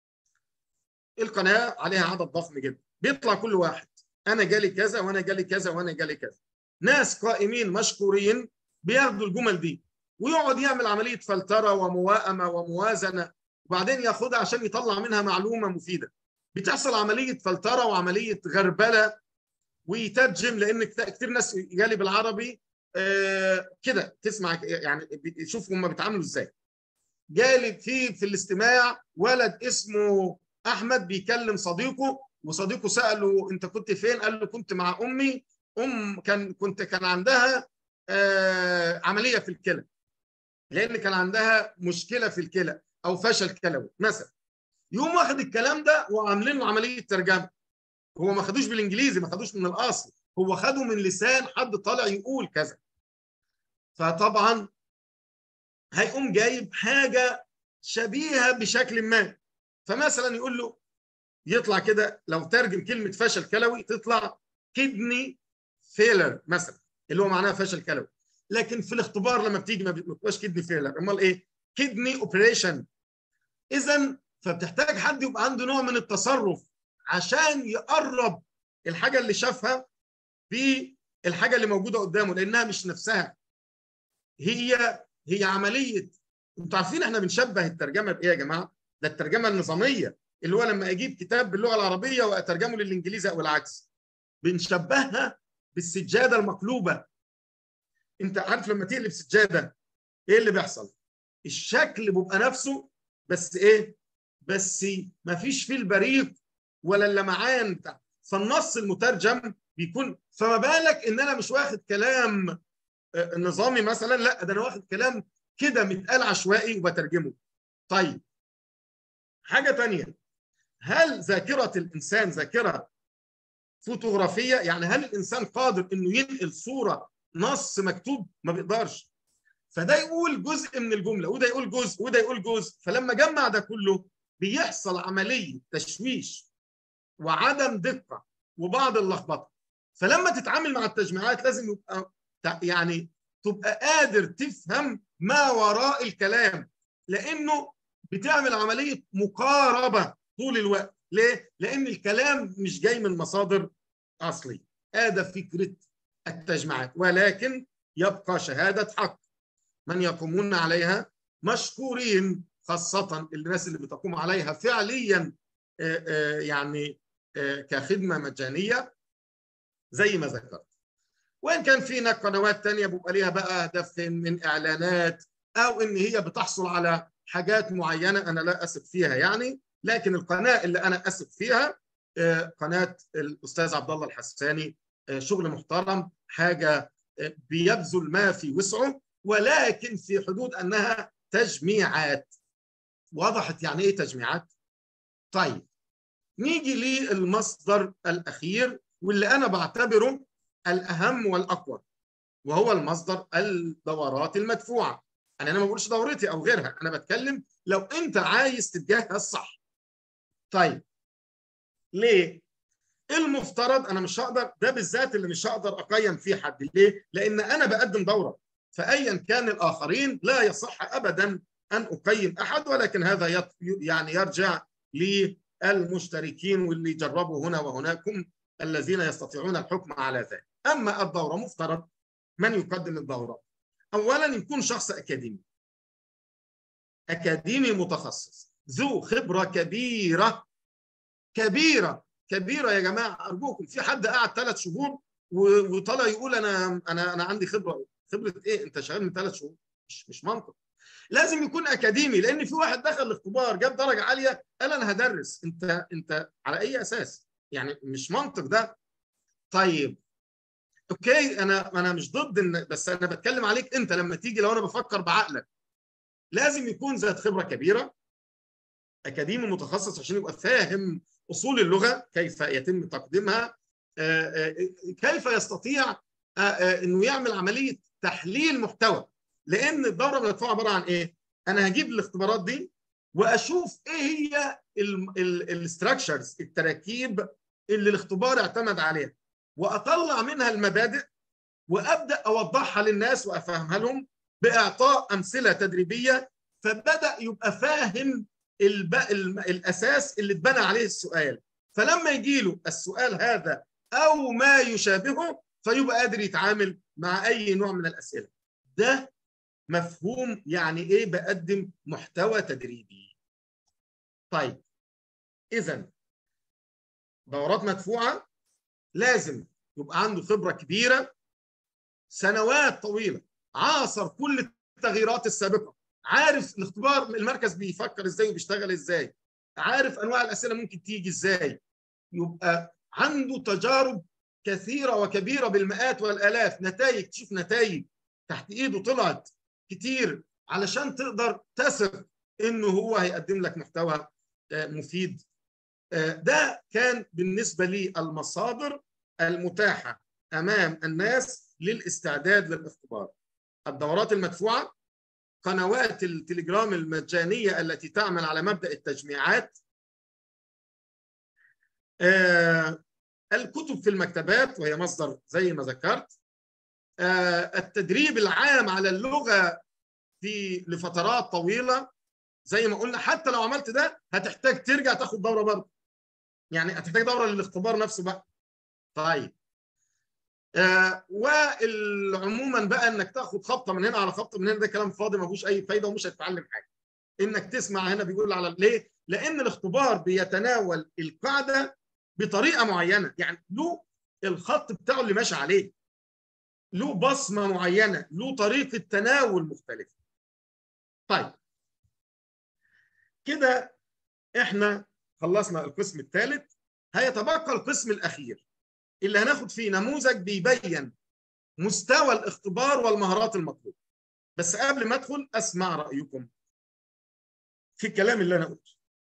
القناه عليها عدد ضخم جدا بيطلع كل واحد انا جالي كذا وانا جالي كذا وانا جالي كذا ناس قائمين مشكورين بياخدوا الجمل دي ويقعد يعمل عمليه فلتره ومواءمه وموازنه وبعدين ياخدها عشان يطلع منها معلومه مفيده بتحصل عمليه فلتره وعمليه غربله ويترجم لان كتير ناس جالي بالعربي آه كده تسمع يعني شوف هم بيتعاملوا ازاي جالي في في الاستماع ولد اسمه احمد بيكلم صديقه وصديقه ساله انت كنت فين قال له كنت مع امي ام كان كنت كان عندها آه عمليه في الكلى لان كان عندها مشكله في الكلى او فشل كلوي مثلا يقوم واخد الكلام ده وعاملين له عمليه ترجمه هو ما خدوش بالانجليزي ما خدوش من الاصل هو خده من لسان حد طالع يقول كذا فطبعا هيقوم جايب حاجه شبيهه بشكل ما فمثلا يقول له يطلع كده لو ترجم كلمه فشل كلوي تطلع كدني فيلر مثلا اللي هو معناها فشل كلوي لكن في الاختبار لما بتيجي ما بتبقاش كدني فيلر امال ايه كدني اوبريشن اذا فبتحتاج حد يبقى عنده نوع من التصرف عشان يقرب الحاجه اللي شافها بالحاجه اللي موجوده قدامه لانها مش نفسها هي هي عمليه انتوا عارفين احنا بنشبه الترجمه بايه يا جماعه؟ ده الترجمه النظاميه اللي هو لما اجيب كتاب باللغه العربيه واترجمه للانجليزي او العكس بنشبهها بالسجاده المقلوبه انت عارف لما تقلب سجاده ايه اللي بيحصل؟ الشكل بيبقى نفسه بس ايه؟ بس ما فيش فيه البريق ولا اللمعان بتاع فالنص المترجم بيكون فما بالك ان انا مش واخد كلام نظامي مثلا لا ده انا واخد كلام كده متقال عشوائي وبترجمه طيب حاجه تانية هل ذاكره الانسان ذاكره فوتوغرافيه يعني هل الانسان قادر انه ينقل صوره نص مكتوب ما بيقدرش فده يقول جزء من الجمله وده يقول جزء وده يقول جزء فلما جمع ده كله بيحصل عمليه تشويش وعدم دقه وبعض اللخبطه فلما تتعامل مع التجميعات لازم يبقى يعني تبقى قادر تفهم ما وراء الكلام لانه بتعمل عمليه مقاربه طول الوقت ليه لان الكلام مش جاي من مصادر اصلي هذا فكره التجمعات ولكن يبقى شهاده حق من يقومون عليها مشكورين خاصه الناس اللي بتقوم عليها فعليا يعني كخدمه مجانيه زي ما ذكرت وان كان في هناك قنوات تانية بيبقى ليها بقى هدف من اعلانات او ان هي بتحصل على حاجات معينه انا لا اثق فيها يعني لكن القناه اللي انا اثق فيها قناه الاستاذ عبد الله الحساني شغل محترم حاجه بيبذل ما في وسعه ولكن في حدود انها تجميعات وضحت يعني ايه تجميعات طيب نيجي للمصدر الاخير واللي انا بعتبره الاهم والاقوى وهو المصدر الدورات المدفوعه يعني انا ما بقولش دورتي او غيرها انا بتكلم لو انت عايز تتجهز صح طيب ليه المفترض انا مش هقدر ده بالذات اللي مش هقدر اقيم فيه حد ليه لان انا بقدم دوره فايا كان الاخرين لا يصح ابدا ان اقيم احد ولكن هذا يعني يرجع للمشتركين واللي جربوا هنا وهناكم الذين يستطيعون الحكم على ذلك اما الدوره مفترض من يقدم الدوره اولا يكون شخص اكاديمي اكاديمي متخصص ذو خبره كبيره كبيره كبيره يا جماعه ارجوكم في حد قاعد ثلاث شهور وطلع يقول انا انا انا عندي خبره خبره ايه انت شغال من ثلاث شهور مش مش منطق لازم يكون اكاديمي لان في واحد دخل الاختبار جاب درجه عاليه قال انا هدرس انت انت على اي اساس يعني مش منطق ده طيب اوكي انا انا مش ضد ان بس انا بتكلم عليك انت لما تيجي لو انا بفكر بعقلك لازم يكون ذات خبره كبيره اكاديمي متخصص عشان يبقى فاهم اصول اللغه كيف يتم تقديمها كيف يستطيع انه يعمل عمليه تحليل محتوى لان الدوره المدفوعه عباره عن ايه؟ انا هجيب الاختبارات دي واشوف ايه هي الاستراكشرز التراكيب اللي الاختبار اعتمد عليها واطلع منها المبادئ وابدا اوضحها للناس وافهمها لهم باعطاء امثله تدريبيه فبدا يبقى فاهم الب... الاساس اللي اتبنى عليه السؤال فلما يجي له السؤال هذا او ما يشابهه فيبقى قادر يتعامل مع اي نوع من الاسئله ده مفهوم يعني ايه بقدم محتوى تدريبي طيب اذا دورات مدفوعه لازم يبقى عنده خبره كبيره سنوات طويله عاصر كل التغييرات السابقه عارف الاختبار المركز بيفكر ازاي وبيشتغل ازاي عارف انواع الاسئله ممكن تيجي ازاي يبقى عنده تجارب كثيره وكبيره بالمئات والالاف نتائج تشوف نتائج تحت ايده طلعت كتير علشان تقدر تثق انه هو هيقدم لك محتوى مفيد ده كان بالنسبه لي المصادر المتاحه امام الناس للاستعداد للاختبار الدورات المدفوعه قنوات التليجرام المجانيه التي تعمل على مبدا التجميعات الكتب في المكتبات وهي مصدر زي ما ذكرت التدريب العام على اللغه في لفترات طويله زي ما قلنا حتى لو عملت ده هتحتاج ترجع تاخد دوره برضه يعني هتحتاج دوره للاختبار نفسه بقى طيب آه وعموما بقى انك تاخد خبطه من هنا على خبطه من هنا ده كلام فاضي ما فيهوش اي فايده ومش هتتعلم حاجه انك تسمع هنا بيقول على ليه لان الاختبار بيتناول القاعده بطريقه معينه يعني له الخط بتاعه اللي ماشي عليه له بصمه معينه له طريقه تناول مختلفه طيب كده احنا خلصنا القسم الثالث هيتبقى القسم الاخير اللي هناخد فيه نموذج بيبين مستوى الاختبار والمهارات المطلوبه بس قبل ما ادخل اسمع رايكم في الكلام اللي انا قلته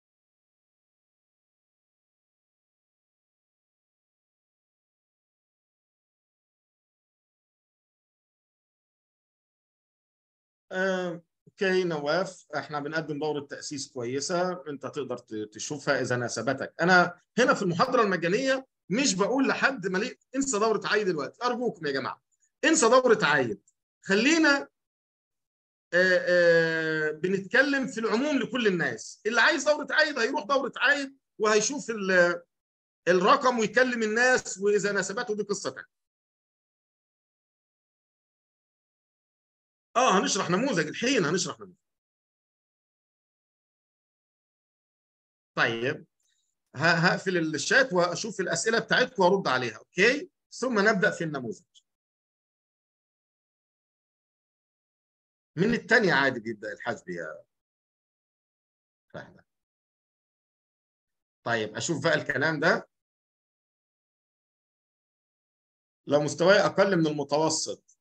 آه، اوكي نواف احنا بنقدم دوره تاسيس كويسه انت تقدر تشوفها اذا ناسبتك انا هنا في المحاضره المجانيه مش بقول لحد مليء انسى دوره عايد دلوقتي ارجوكم يا جماعه انسى دوره عايد خلينا آآ آآ بنتكلم في العموم لكل الناس اللي عايز دورة عايد هيروح دورة عايد وهيشوف الرقم ويكلم الناس واذا ناسبته دي قصه ثانيه. اه هنشرح نموذج الحين هنشرح نموذج. طيب هقفل الشات واشوف الاسئله بتاعتكم وارد عليها اوكي ثم نبدا في النموذج. من الثانيه عادي بيبدا الحجب يا فهد. طيب اشوف بقى الكلام ده لو مستواي اقل من المتوسط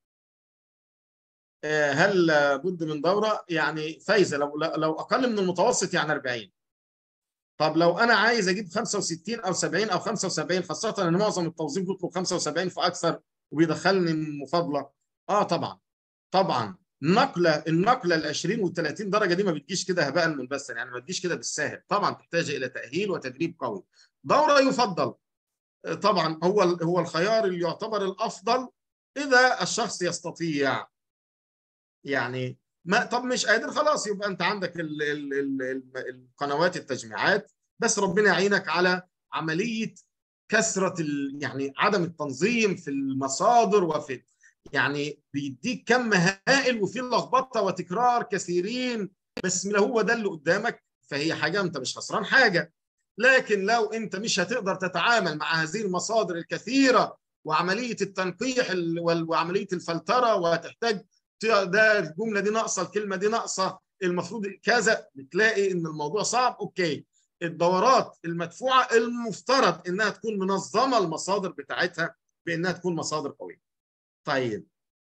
هل بد من دوره يعني فايزه لو لو اقل من المتوسط يعني 40 طب لو انا عايز اجيب 65 او 70 او 75 خاصه ان معظم التوظيف بيطلب 75 فاكثر وبيدخلني مفاضله اه طبعا طبعا نقله النقله ال 20 وال 30 درجه دي ما بتجيش كده هباء منبثا يعني ما بتجيش كده بالساهل طبعا تحتاج الى تاهيل وتدريب قوي دوره يفضل طبعا هو هو الخيار اللي يعتبر الافضل اذا الشخص يستطيع يعني ما طب مش قادر خلاص يبقى انت عندك ال ال ال القنوات التجميعات بس ربنا يعينك على عمليه كثره يعني عدم التنظيم في المصادر وفي يعني بيديك كم هائل وفي لخبطه وتكرار كثيرين بس لو هو ده اللي قدامك فهي حاجه انت مش خسران حاجه لكن لو انت مش هتقدر تتعامل مع هذه المصادر الكثيره وعمليه التنقيح وعمليه الفلتره وهتحتاج ده الجمله دي ناقصه الكلمه دي ناقصه المفروض كذا بتلاقي ان الموضوع صعب اوكي الدورات المدفوعه المفترض انها تكون منظمه المصادر بتاعتها بانها تكون مصادر قويه طيب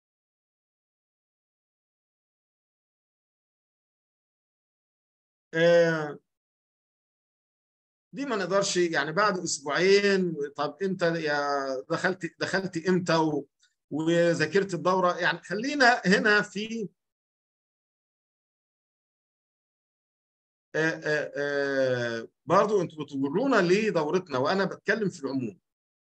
آه دي ما نقدرش يعني بعد اسبوعين طب انت يا دخلت دخلت امتى و... وذاكرت الدوره يعني خلينا هنا في آآ آآ برضو انتوا بتجرونا لدورتنا وانا بتكلم في العموم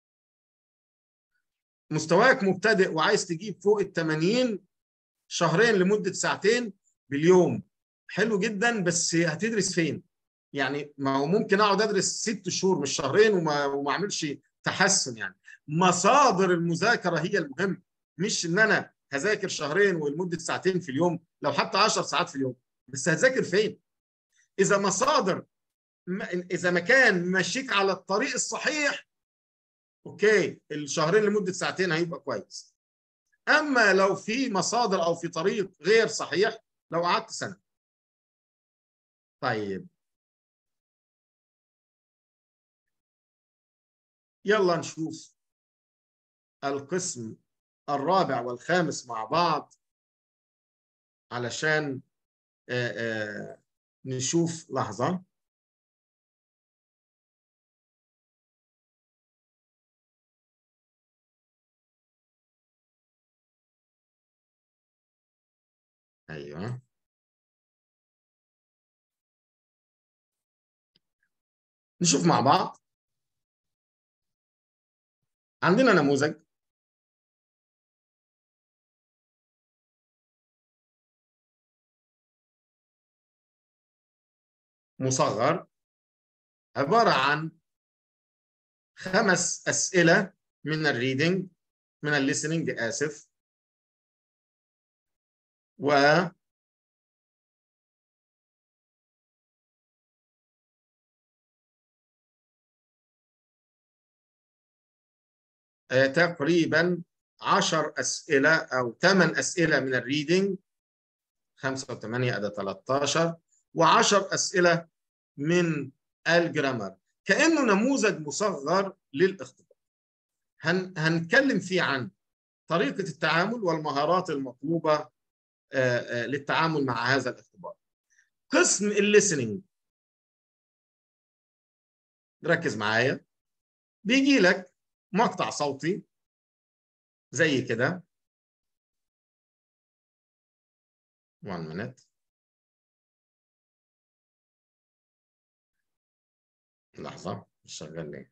مستواك مبتدئ وعايز تجيب فوق ال 80 شهرين لمده ساعتين باليوم حلو جدا بس هتدرس فين؟ يعني ما هو ممكن اقعد ادرس ست شهور مش شهرين وما وما اعملش تحسن يعني مصادر المذاكره هي المهم مش ان انا هذاكر شهرين ولمده ساعتين في اليوم لو حتى 10 ساعات في اليوم بس هذاكر فين؟ اذا مصادر اذا مكان ماشيك على الطريق الصحيح اوكي الشهرين لمده ساعتين هيبقى كويس اما لو في مصادر او في طريق غير صحيح لو قعدت سنه طيب يلا نشوف القسم الرابع والخامس مع بعض علشان آآ آآ نشوف لحظة أيوه نشوف مع بعض عندنا نموذج مصغر عبارة عن خمس أسئلة من الريدنج من الليسننج آسف و تقريبا 10 أسئلة أو 8 أسئلة من الريدنج 5 و8 أدى 13 و10 أسئلة من الجرامر كأنه نموذج مصغر للاختبار هن هنتكلم فيه عن طريقة التعامل والمهارات المطلوبة للتعامل مع هذا الاختبار قسم الليسننج ركز معايا بيجي لك مقطع صوتي زي كده 1 minute لحظة مش شغال ليه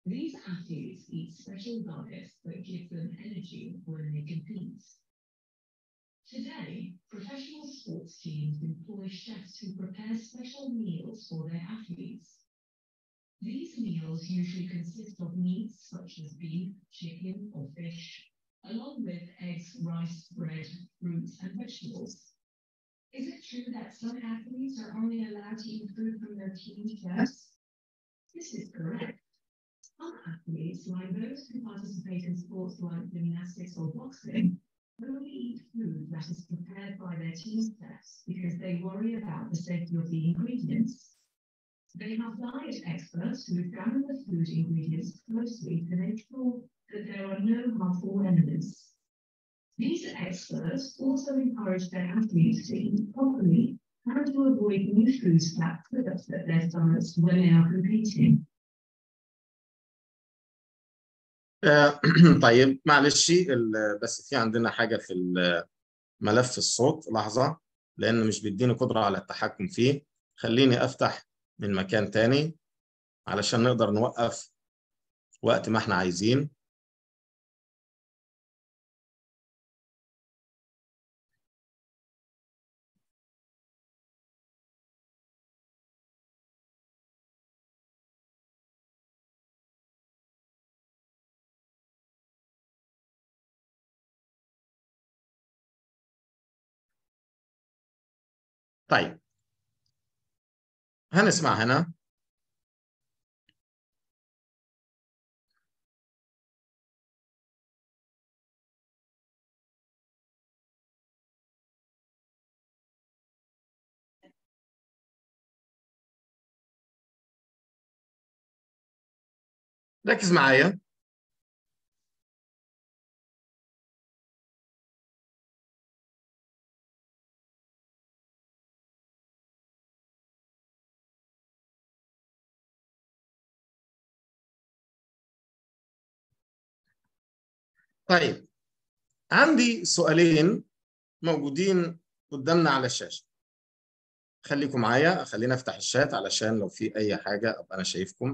These athletes eat special diets that give them energy when they compete. Today, professional sports teams employ chefs who prepare special meals for their athletes. These meals usually consist of meats such as beef, chicken, or fish, along with eggs, rice, bread, fruits, and vegetables. Is it true that some athletes are only allowed to eat food from their team chefs? This is correct. Some athletes, like those who participate in sports like gymnastics or boxing, only eat food that is prepared by their team chefs because they worry about the safety of the ingredients. They have diet experts who examine the food ingredients closely to make sure that there are no harmful elements. These experts also encourage their athletes to eat properly and to avoid new foods that could upset their stomachs when they are competing. آه، طيب معلش ال- بس في عندنا حاجة في ال- ملف الصوت لحظة لأن مش بيديني قدرة على التحكم فيه خليني أفتح من مكان تاني علشان نقدر نوقف وقت ما احنا عايزين طيب هنسمع هنا ركز معايا طيب عندي سؤالين موجودين قدامنا على الشاشة خليكم معايا خلينا افتح الشات علشان لو في اي حاجة ابقى انا شايفكم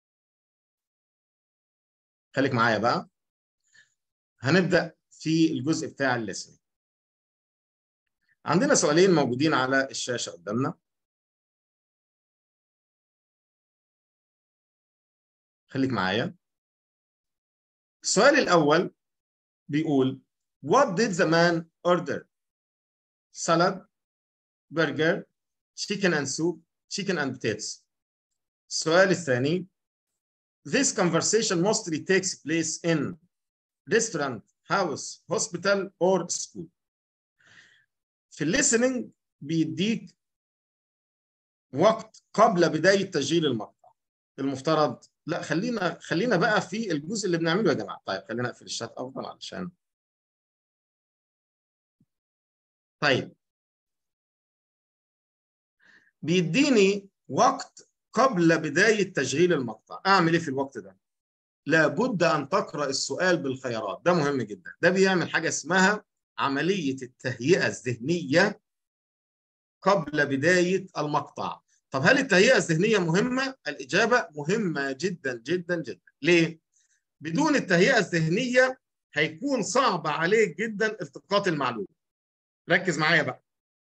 خليك معايا بقى هنبدأ في الجزء بتاع الليسننج عندنا سؤالين موجودين على الشاشة قدامنا خليك معايا السؤال الأول بيقول What did the man order? Salad, burger, chicken and soup, chicken and potatoes. السؤال الثاني This conversation mostly takes place in restaurant, house, hospital or school. في الليسننج بيديك وقت قبل بداية تسجيل المقطع المفترض لا خلينا خلينا بقى في الجزء اللي بنعمله يا جماعة طيب خلينا اقفل الشات افضل علشان طيب بيديني وقت قبل بداية تشغيل المقطع أعمل إيه في الوقت ده؟ لابد أن تقرأ السؤال بالخيارات ده مهم جدا ده بيعمل حاجة اسمها عملية التهيئة الذهنية قبل بداية المقطع طب هل التهيئة الذهنية مهمة؟ الإجابة مهمة جدا جدا جدا ليه؟ بدون التهيئة الذهنية هيكون صعب عليك جدا التقاط المعلومة ركز معايا بقى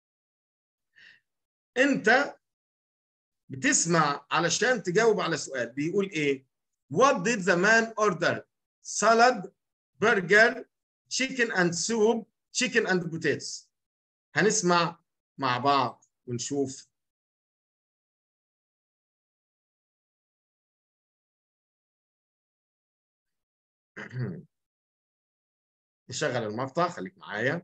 انت بتسمع علشان تجاوب على سؤال بيقول ايه what did the man order salad burger chicken and soup chicken and potatoes هنسمع مع بعض ونشوف نشغل المقطع خليك معايا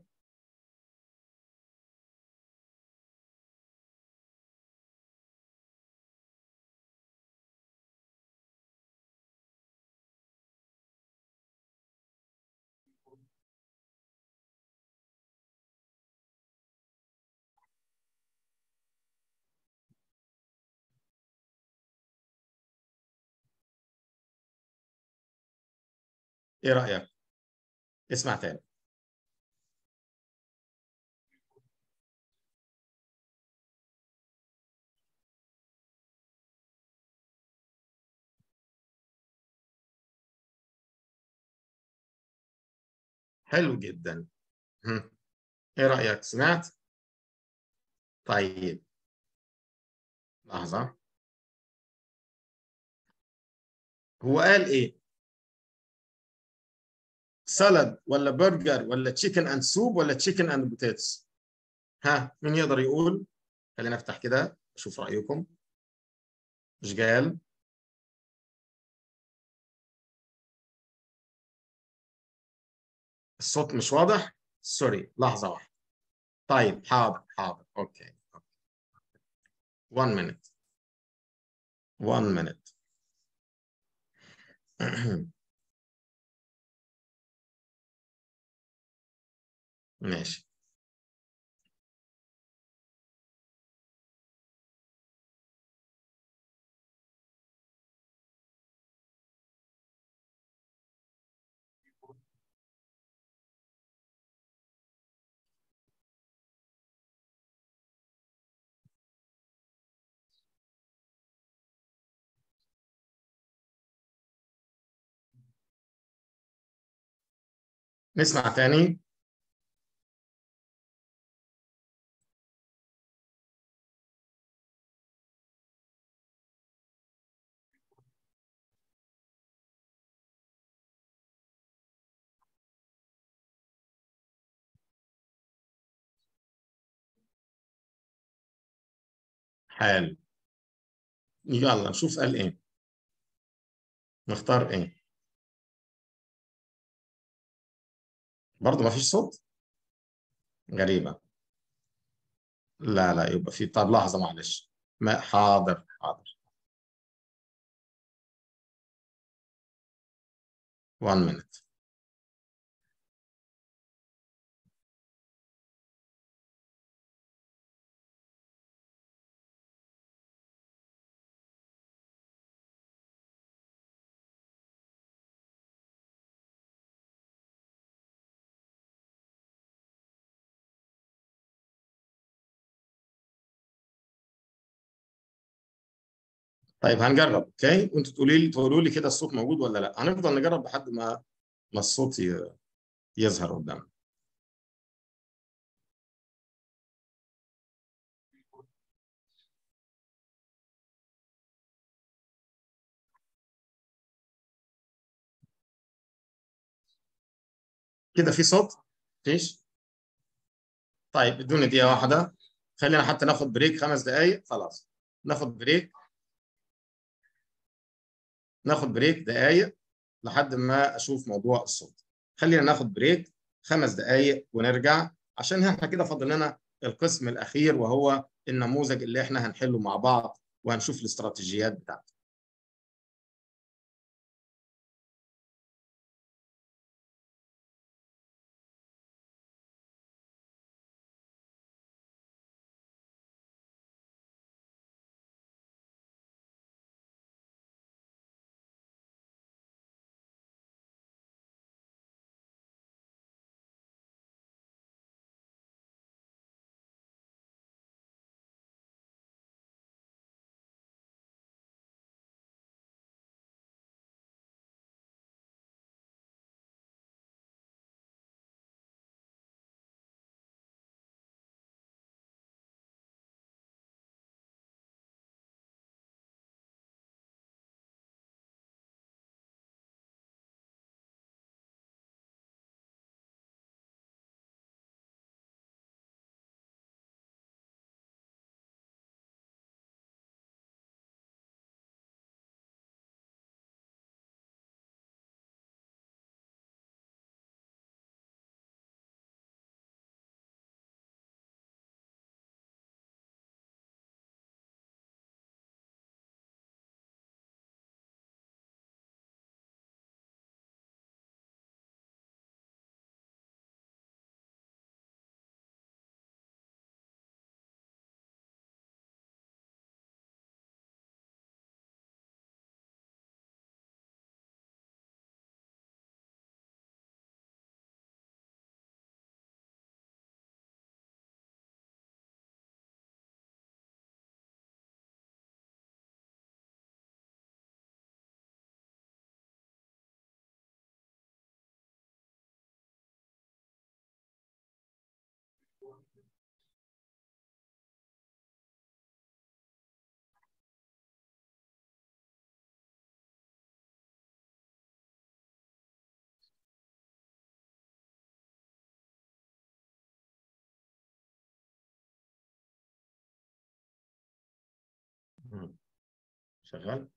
ايه رأيك؟ اسمع تاني حلو جدا هم. ايه رأيك سمعت طيب لحظة هو قال ايه سالاد ولا برجر ولا تشيكن اند سوب ولا تشيكن اند بوتيتس ها مين يقدر يقول خلينا افتح كده اشوف رايكم مش قال الصوت مش واضح سوري لحظه واحده طيب حاضر حاضر اوكي one minute one minute ماشي نسمع تاني حال يلا نشوف قال ايه نختار ايه برضه ما فيش صوت غريبة لا لا يبقى في طب لحظة معلش ما حاضر حاضر one minute طيب هنجرب اوكي وانتوا تقولي لي تقولوا لي كده الصوت موجود ولا لا هنفضل نجرب لحد ما ما الصوت ي- يظهر قدامنا كده في صوت فيش طيب ادوني دقيقة واحدة خلينا حتى ناخد بريك خمس دقايق خلاص ناخد بريك ناخد بريك دقايق لحد ما اشوف موضوع الصوت خلينا ناخد بريك خمس دقايق ونرجع عشان احنا كده فاضل لنا القسم الاخير وهو النموذج اللي احنا هنحله مع بعض وهنشوف الاستراتيجيات بتاعته شغال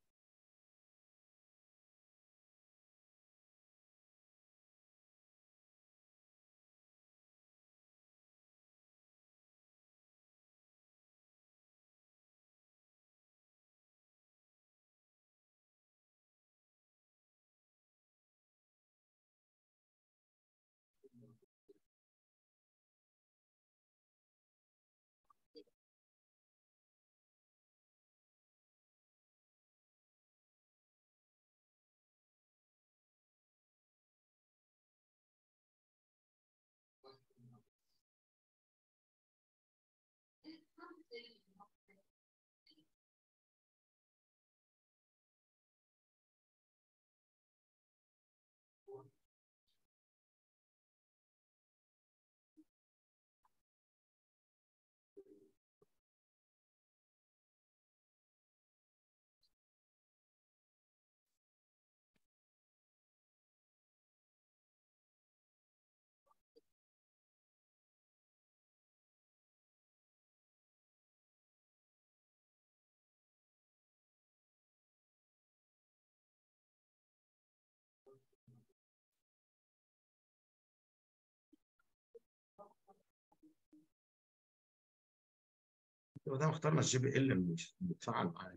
ما دام اخترنا الجي بي ال مش بيتفاعل معايا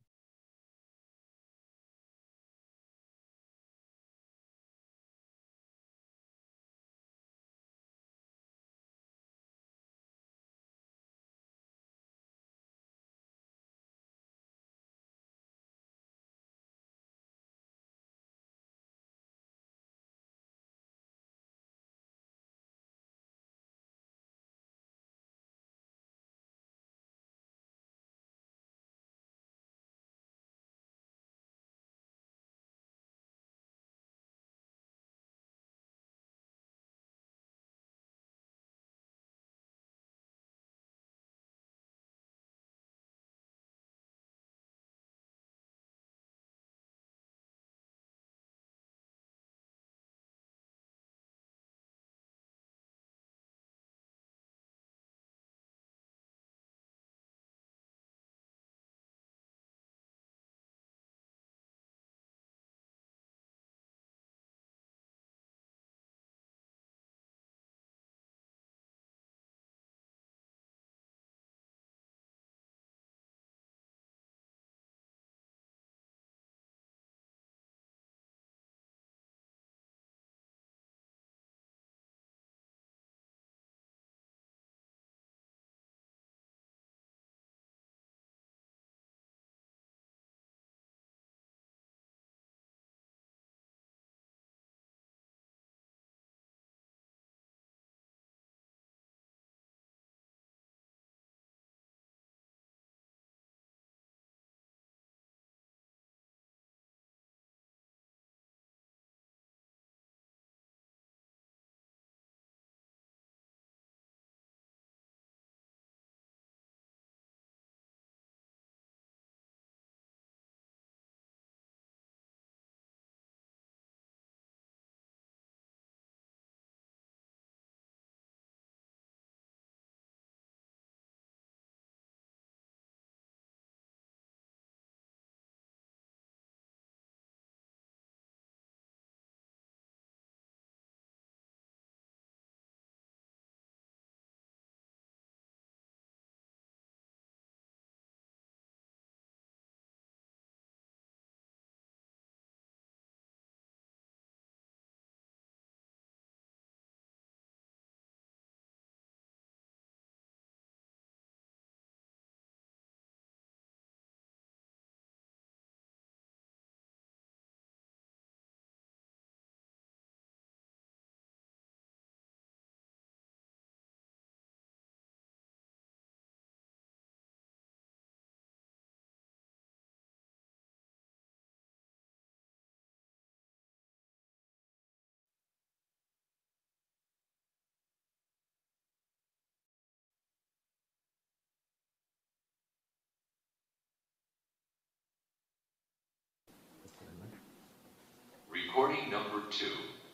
Recording number two.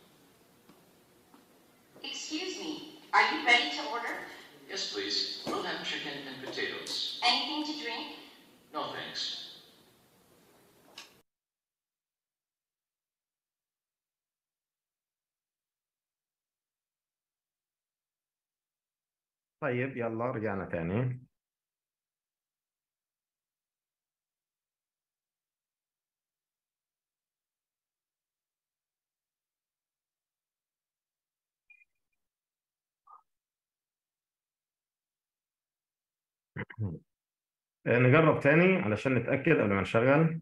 Excuse me, are you ready to order? Yes, please. We'll have chicken and potatoes. Anything to drink? No, thanks. طيب يلا رجعنا تاني آه، نجرب تاني علشان نتأكد قبل ما نشغل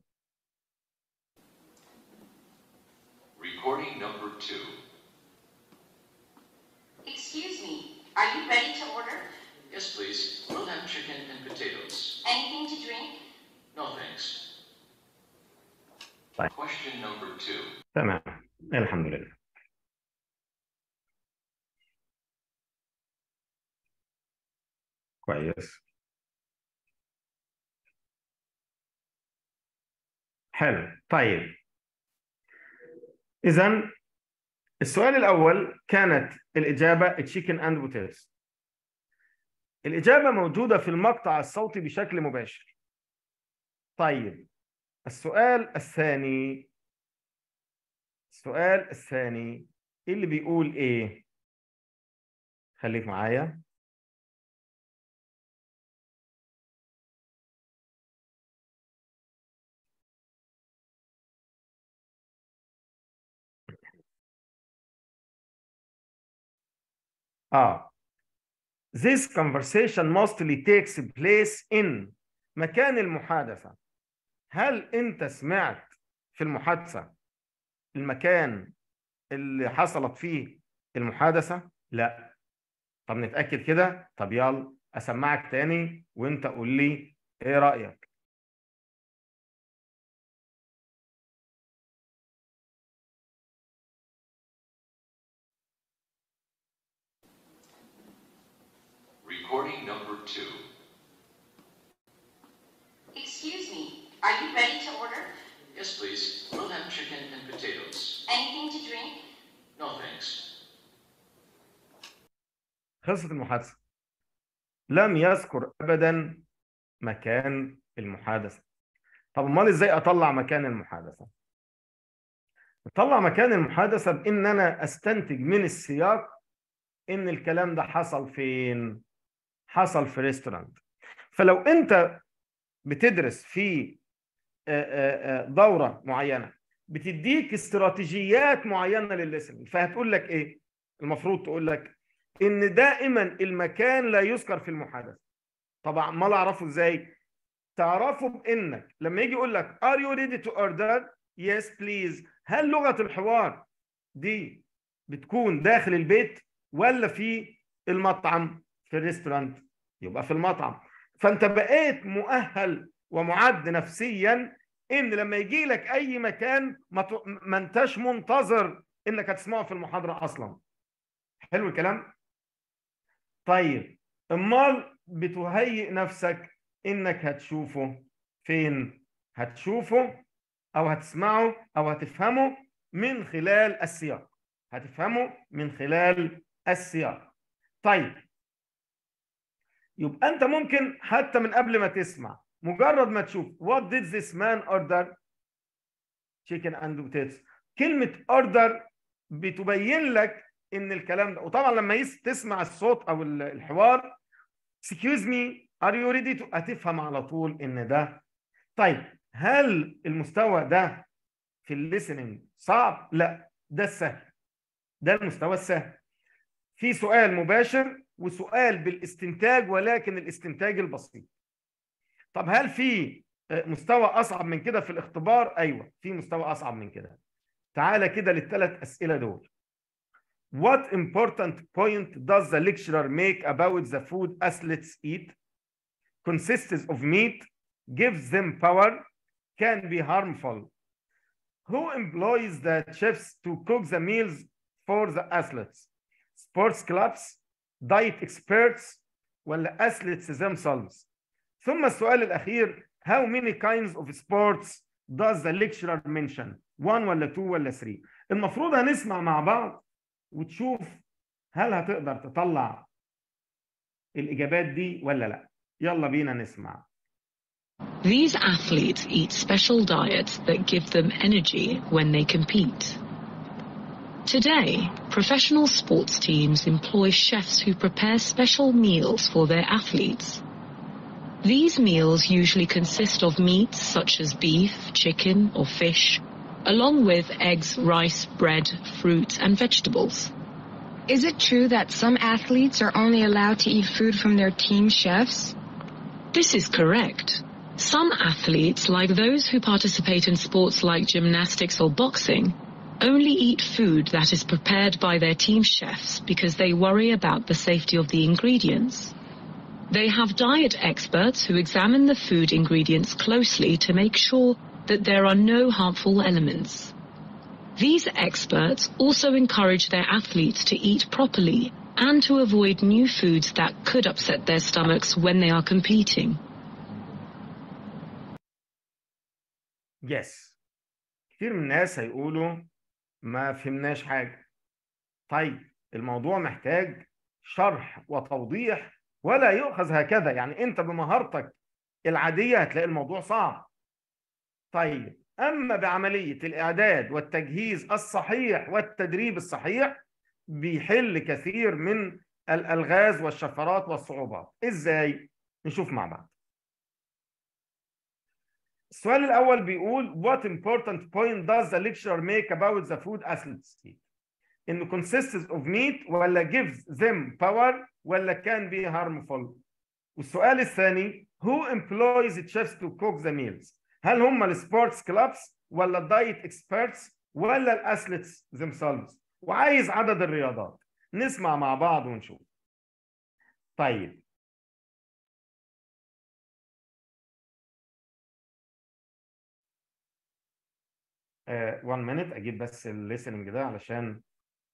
Recording number two. Excuse me, are you ready to order? Yes, please. We'll have chicken and potatoes. Anything to drink? No, thanks. Bye. Question number two. تمام الحمد لله كويس حلو طيب إذا السؤال الأول كانت الإجابة تشيكن أند بوتيتس الإجابة موجودة في المقطع الصوتي بشكل مباشر طيب السؤال الثاني السؤال الثاني إيه اللي بيقول ايه خليك معايا اه This conversation mostly takes place in مكان المحادثة هل انت سمعت في المحادثة المكان اللي حصلت فيه المحادثة؟ لا. طب نتأكد كده؟ طب يلا أسمعك تاني وأنت قول لي إيه رأيك؟ Recording number two. Excuse me, are you ready to order? Yes, please. We'll have chicken and potatoes. Anything to drink? No, thanks. خلصت المحادثة. لم يذكر أبدا مكان المحادثة. طب أمال إزاي أطلع مكان المحادثة؟ أطلع مكان المحادثة بإن أنا أستنتج من السياق إن الكلام ده حصل فين؟ حصل في ريستورانت. فلو أنت بتدرس في آه، آه، آه، دورة معينة بتديك استراتيجيات معينة للليسننج فهتقول لك إيه؟ المفروض تقول لك إن دائما المكان لا يذكر في المحادثة. طبعا ما أعرفه إزاي؟ تعرفه بإنك لما يجي يقول لك Are you ready to order? Yes please. هل لغة الحوار دي بتكون داخل البيت ولا في المطعم في الريستورانت؟ يبقى في المطعم. فأنت بقيت مؤهل ومعد نفسيا ان لما يجي لك اي مكان ما ت- ما انتش منتظر انك هتسمعه في المحاضره اصلا حلو الكلام طيب امال بتهيئ نفسك انك هتشوفه فين هتشوفه او هتسمعه او هتفهمه من خلال السياق هتفهمه من خلال السياق طيب يبقى انت ممكن حتى من قبل ما تسمع مجرد ما تشوف what did this man order chicken and potatoes كلمة order بتبين لك ان الكلام ده وطبعا لما يس تسمع الصوت او ال- الحوار excuse me are you ready to هتفهم على طول ان ده طيب هل المستوى ده في الليسننج صعب؟ لا ده السهل ده المستوى السهل في سؤال مباشر وسؤال بالاستنتاج ولكن الاستنتاج البسيط طب هل في مستوى اصعب من كده في الاختبار ايوه في مستوى اصعب من كده تعالى كده للثلاث اسئله دول What important point does the lecturer make about the food athletes eat? Consists of meat, gives them power, can be harmful. Who employs the chefs to cook the meals for the athletes? Sports clubs, diet experts, ولا athletes themselves? ثم السؤال الأخير How many kinds of sports does the lecturer mention? One ولا two ولا three؟ المفروض هنسمع مع بعض وتشوف هل هتقدر تطلع الإجابات دي ولا لا يلا بينا نسمع These athletes eat special diets that give them energy when they compete. Today, professional sports teams employ chefs who prepare special meals for their athletes. These meals usually consist of meats such as beef, chicken, or fish, along with eggs, rice, bread, fruit, and vegetables. Is it true that some athletes are only allowed to eat food from their team chefs? This is correct. Some athletes, like those who participate in sports like gymnastics or boxing, only eat food that is prepared by their team chefs because they worry about the safety of the ingredients. They have diet experts who examine the food ingredients closely to make sure that there are no harmful elements. These experts also encourage their athletes to eat properly and to avoid new foods that could upset their stomachs when they are competing. يس كتير من الناس هيقولوا ما فهمناش حاجة طيب الموضوع محتاج شرح وتوضيح ولا يؤخذ هكذا يعني انت بمهارتك العادية هتلاقي الموضوع صعب طيب اما بعملية الاعداد والتجهيز الصحيح والتدريب الصحيح بيحل كثير من الالغاز والشفرات والصعوبات ازاي نشوف مع بعض السؤال الأول بيقول what important point does the lecturer make about the food athletes eat؟ إنه consists of meat ولا gives them power ولا can be harmful؟ والسؤال الثاني who employs the chefs to cook the meals؟ هل هم السبورتس كلابس ولا الدايت اكسبرتس ولا الاثليتس themselves؟ وعايز عدد الرياضات نسمع مع بعض ونشوف. طيب uh, one minute اجيب بس الليسننج ده علشان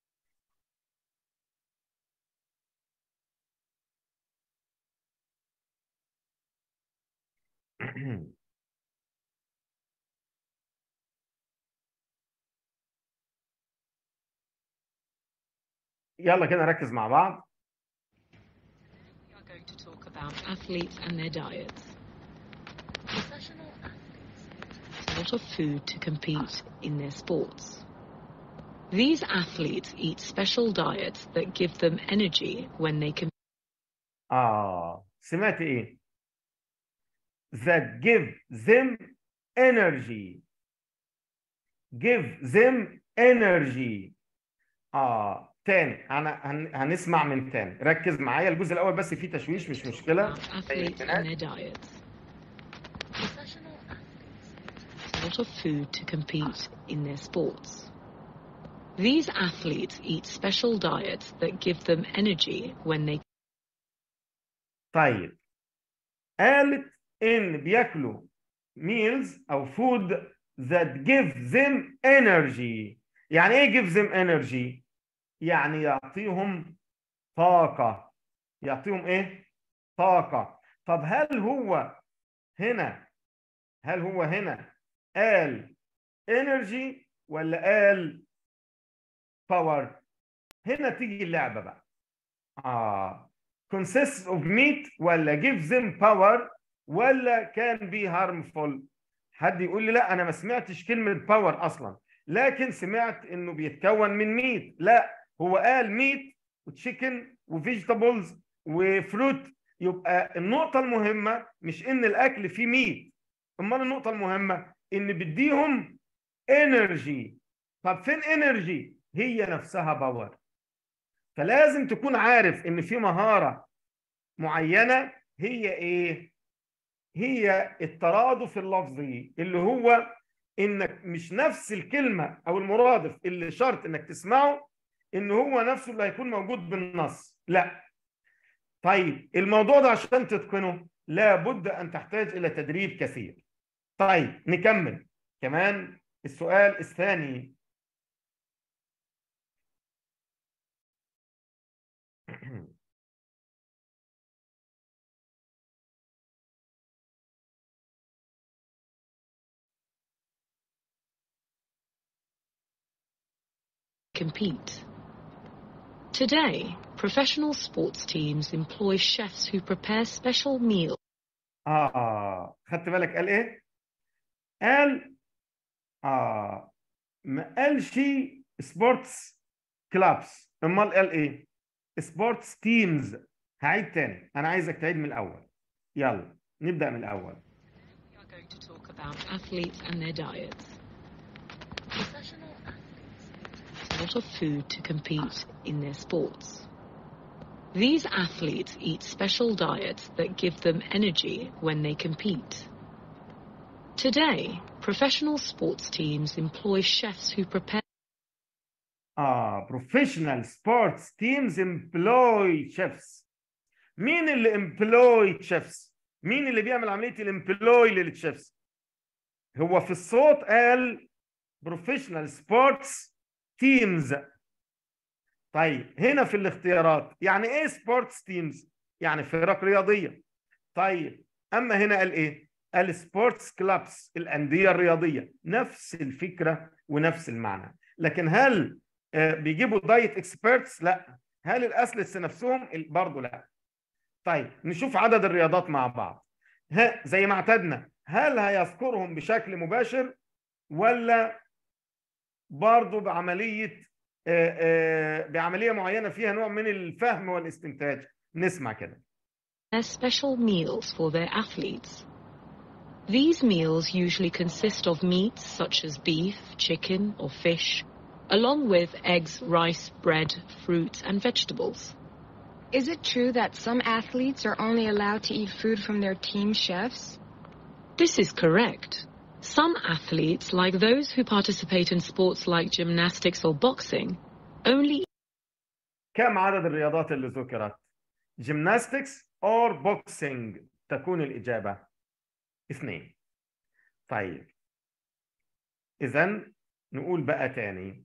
يلا كده نركز مع بعض We are going to talk about athletes and their diets. Professional athletes eat a lot of food to compete in their sports. These athletes eat special diets that give them energy when they compete. اه سمعت ايه that give them energy give them energy اه تاني انا هن... هنسمع من تاني ركز معايا الجزء الاول بس فيه تشويش مش مشكله about athletes and their diets. Professional athletes eat a lot of food to compete in their sports. These athletes eat special diets that give them energy when they طيب قالت ان بياكلوا meals او food that give them energy يعني ايه give them energy يعني يعطيهم طاقة يعطيهم ايه طاقة طب هل هو هنا هل هو هنا قال energy ولا قال power هنا تيجي اللعبة بقى اه consists of meat ولا gives them power ولا can be harmful حد يقول لي لا انا ما سمعتش كلمة power اصلا لكن سمعت انه بيتكون من ميت لا هو قال ميت وتشيكن وفيجيتابلز وفروت يبقى النقطة المهمة مش ان الاكل فيه ميت امال النقطة المهمة ان بديهم انرجي طب فين انرجي هي نفسها باور فلازم تكون عارف ان في مهارة معينة هي ايه هي الترادف اللفظي اللي هو انك مش نفس الكلمة او المرادف اللي شرط انك تسمعه ان هو نفسه اللي هيكون موجود بالنص لا طيب الموضوع ده عشان تتقنه لابد ان تحتاج الى تدريب كثير طيب نكمل كمان السؤال الثاني compete. Today, professional sports teams employ chefs who prepare special meals. اه خدت بالك قال ايه قال اه ما قالش سبورتس كلابس امال قال ايه سبورتس تيمز هعيد تاني انا عايزك تعيد من الاول يلا نبدا من الاول We are going to talk about athletes and their diets. Professional athletes eat a lot of food to compete in their sports. These athletes eat special diets that give them energy when they compete. Today, professional sports teams employ chefs who prepare اه بروفيشنال سبورتس تيمز امبلوي شيفز مين اللي امبلوي شيفز مين اللي بيعمل عمليه الامبلوي للشيفز هو في الصوت قال بروفيشنال سبورتس تيمز طيب هنا في الاختيارات يعني ايه سبورتس تيمز يعني فرق رياضيه طيب اما هنا قال ايه قال سبورتس كلابس الانديه الرياضيه نفس الفكره ونفس المعنى لكن هل آه، بيجيبوا دايت اكسبيرتس لا هل الاثليتس نفسهم برضه لا طيب نشوف عدد الرياضات مع بعض ها زي ما اعتدنا هل هيذكرهم بشكل مباشر ولا برضه بعمليه آه، آه، بعمليه معينه فيها نوع من الفهم والاستنتاج نسمع كده special meals for their athletes. These meals usually consist of meats such as beef, chicken, or fish, along with eggs, rice, bread, fruits, and vegetables. Is it true that some athletes are only allowed to eat food from their team chefs? This is correct. Some athletes, like those who participate in sports like gymnastics or boxing, only كم عدد الرياضات اللي ذكرت جيمناستكس اور بوكسينج تكون الإجابة اثنين طيب إذا نقول بقى تاني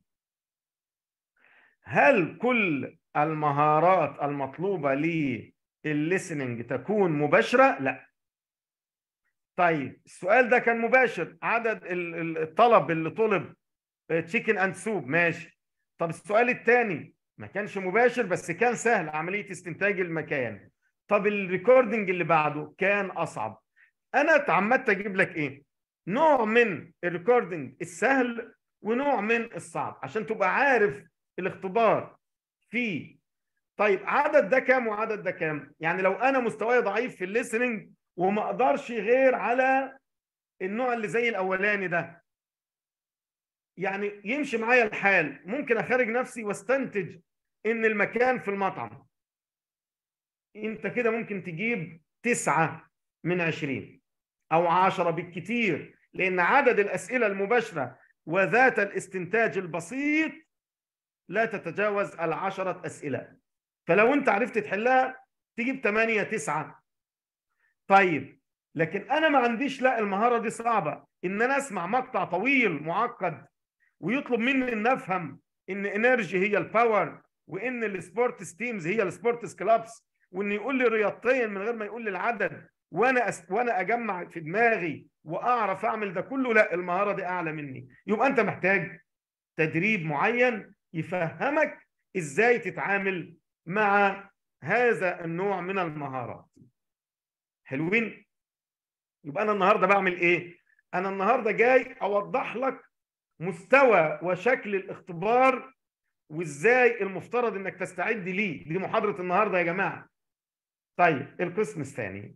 هل كل المهارات المطلوبة للليسننج تكون مباشرة؟ لا طيب السؤال ده كان مباشر عدد ال- ال- الطلب اللي طلب تشيكن اند سوب ماشي طب السؤال الثاني ما كانش مباشر بس كان سهل عملية استنتاج المكان طب الريكوردنج اللي بعده كان أصعب أنا اتعمدت أجيب لك إيه نوع من الريكوردنج السهل ونوع من الصعب عشان تبقى عارف الاختبار فيه طيب عدد ده كام وعدد ده كام يعني لو أنا مستواي ضعيف في الليسننج وما أقدرش غير على النوع اللي زي الأولاني ده يعني يمشي معايا الحال ممكن اخرج نفسي واستنتج ان المكان في المطعم انت كده ممكن تجيب تسعة من عشرين او عشرة بالكتير لان عدد الاسئلة المباشرة وذات الاستنتاج البسيط لا تتجاوز العشرة اسئلة فلو انت عرفت تحلها تجيب ثمانية تسعة طيب لكن انا ما عنديش لا المهارة دي صعبة ان انا اسمع مقطع طويل معقد ويطلب مني ان افهم ان انرجي هي الباور وان السبورتس تيمز هي السبورتس كلابس وان يقول لي رياضتين من غير ما يقول لي العدد وانا أس... وانا اجمع في دماغي واعرف اعمل ده كله لا المهاره دي اعلى مني يبقى انت محتاج تدريب معين يفهمك ازاي تتعامل مع هذا النوع من المهارات حلوين يبقى انا النهارده بعمل ايه انا النهارده جاي اوضح لك مستوى وشكل الاختبار وازاي المفترض انك تستعد ليه دي محاضره النهارده يا جماعه طيب القسم الثاني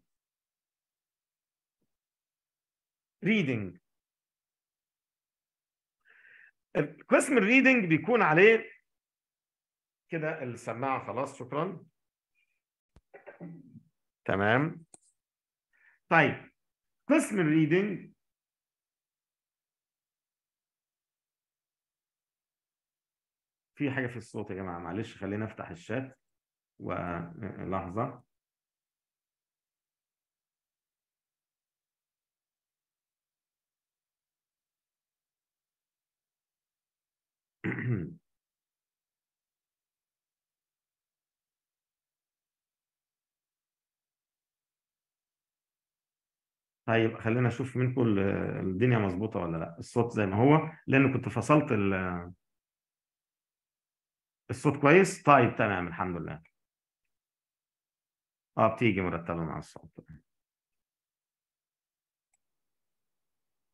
ريدنج القسم الريدنج بيكون عليه كده السماعه خلاص شكرا تمام طيب قسم الريدنج في حاجة في الصوت يا جماعة معلش خلينا افتح الشات ولحظة طيب خلينا اشوف منكم ال- الدنيا مظبوطة ولا لا الصوت زي ما هو لان كنت فصلت ال- الصوت كويس طيب تمام الحمد لله اه بتيجي مرتبة مع الصوت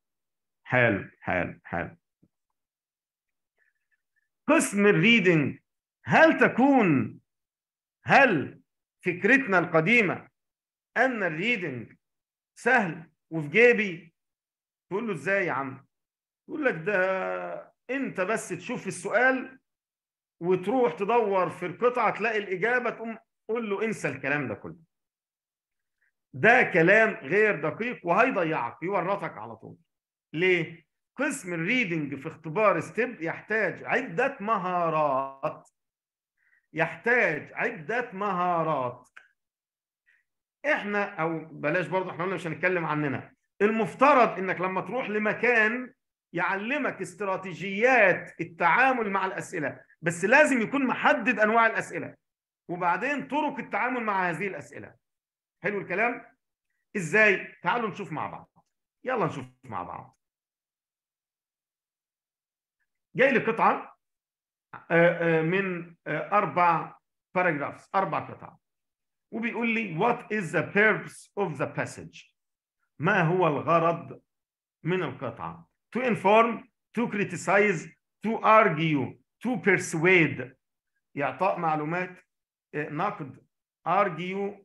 حلو حلو حلو قسم الريدنج هل تكون هل فكرتنا القديمة أن الريدنج سهل وفي جيبي تقول له ازاي يا عم يقول لك ده انت بس تشوف السؤال وتروح تدور في القطعة تلاقي الإجابة تقوم قول له انسى الكلام ده كله ده كلام غير دقيق وهيضيعك يورطك على طول ليه؟ قسم الريدنج في اختبار ستيب يحتاج عدة مهارات يحتاج عدة مهارات احنا او بلاش برضه احنا قلنا مش هنتكلم عننا المفترض انك لما تروح لمكان يعلمك استراتيجيات التعامل مع الاسئله بس لازم يكون محدد انواع الاسئله وبعدين طرق التعامل مع هذه الاسئله حلو الكلام ازاي تعالوا نشوف مع بعض يلا نشوف مع بعض جاي لي قطعه من اربع باراجرافز اربع قطع وبيقول لي what is the purpose of the passage ما هو الغرض من القطعة to inform to criticize to argue to persuade إعطاء معلومات نقد argue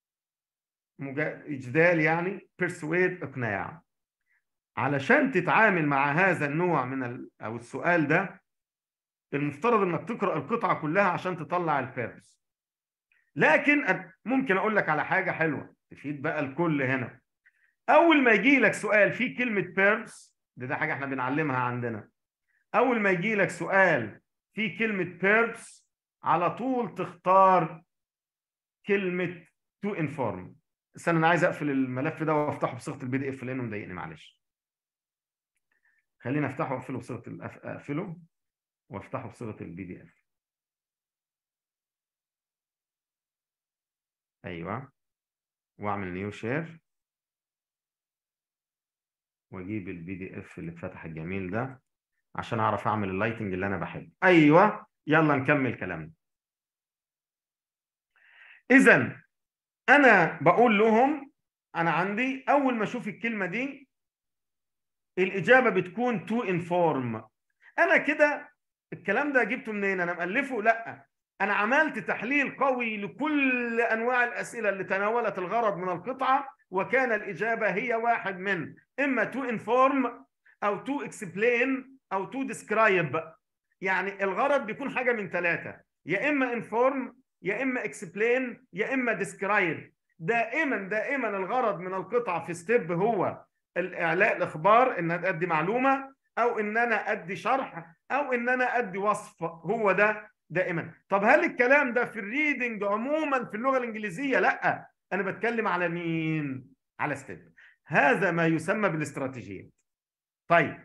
إجدال يعني persuade إقناع علشان تتعامل مع هذا النوع من ال... أو السؤال ده المفترض إنك تقرأ القطعة كلها عشان تطلع البيربس لكن ممكن اقول لك على حاجه حلوه تفيد بقى الكل هنا اول ما يجي لك سؤال فيه كلمه بيربس دي, ده حاجه احنا بنعلمها عندنا اول ما يجي لك سؤال فيه كلمه بيربس على طول تختار كلمه تو انفورم استنى انا عايز اقفل الملف ده وافتحه بصيغه البي دي اف لانه مضايقني معلش خليني افتحه واقفله بصيغه اقفله وافتحه بصيغه البي دي اف ايوه واعمل نيو شير واجيب البي دي اف اللي اتفتح الجميل ده عشان اعرف اعمل اللايتنج اللي انا بحبه ايوه يلا نكمل كلامنا اذا انا بقول لهم انا عندي اول ما اشوف الكلمه دي الاجابه بتكون تو انفورم انا كده الكلام ده جبته منين انا مالفه لا انا عملت تحليل قوي لكل انواع الاسئله اللي تناولت الغرض من القطعه وكان الاجابه هي واحد من اما تو انفورم او تو اكسبلين او تو ديسكرايب يعني الغرض بيكون حاجه من ثلاثه يا اما انفورم يا اما اكسبلين يا اما ديسكرايب دائما دائما الغرض من القطعه في ستيب هو الاعلاء الاخبار ان انا ادي معلومه او ان انا ادي شرح او ان انا ادي وصف هو ده دائما طب هل الكلام ده في الريدنج عموما في اللغه الانجليزيه لا انا بتكلم على مين على ستيب هذا ما يسمى بالاستراتيجيات طيب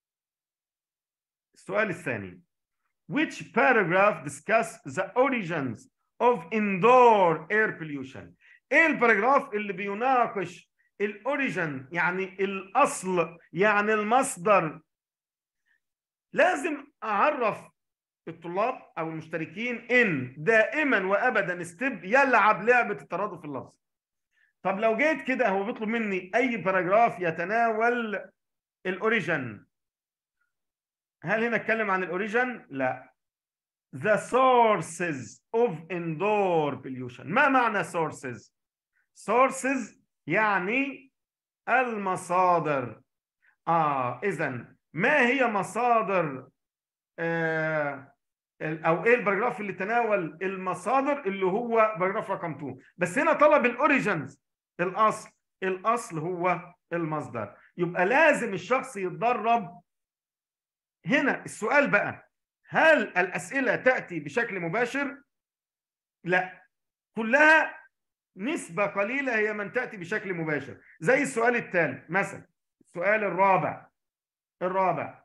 السؤال الثاني which paragraph discuss the origins of indoor air pollution ايه الباراجراف اللي بيناقش الاوريجن يعني الاصل يعني المصدر لازم اعرف الطلاب او المشتركين ان دائما وابدا ستيب يلعب لعبه الترادف اللفظي طب لو جيت كده هو بيطلب مني اي باراجراف يتناول الاوريجن هل هنا اتكلم عن الاوريجن لا the sources of indoor pollution ما معنى sources sources يعني المصادر اه اذا ما هي مصادر آه او ايه الباراجراف اللي تناول المصادر اللي هو باراجراف رقم 2 بس هنا طلب الاوريجنز الاصل الاصل هو المصدر يبقى لازم الشخص يتدرب هنا السؤال بقى هل الاسئله تاتي بشكل مباشر لا كلها نسبه قليله هي من تاتي بشكل مباشر زي السؤال الثالث مثلا السؤال الرابع الرابع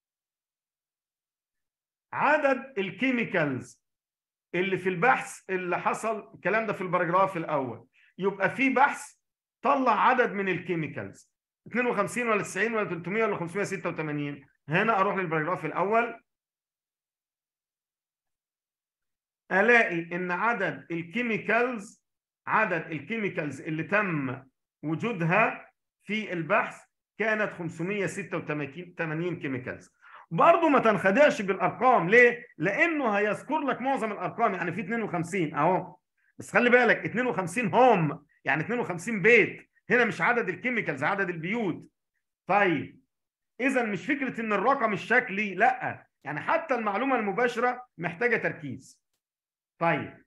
عدد الكيميكالز اللي في البحث اللي حصل الكلام ده في الباراجراف الاول يبقى في بحث طلع عدد من الكيميكالز 52 ولا 90 ولا 300 ولا 586 هنا اروح للباراجراف الاول الاقي ان عدد الكيميكالز عدد الكيميكالز اللي تم وجودها في البحث كانت 586 كيميكالز برضه ما تنخدعش بالارقام ليه لانه هيذكر لك معظم الارقام يعني في 52 اهو بس خلي بالك 52 هوم يعني 52 بيت هنا مش عدد الكيميكالز عدد البيوت طيب اذا مش فكره ان الرقم الشكلي لا يعني حتى المعلومه المباشره محتاجه تركيز طيب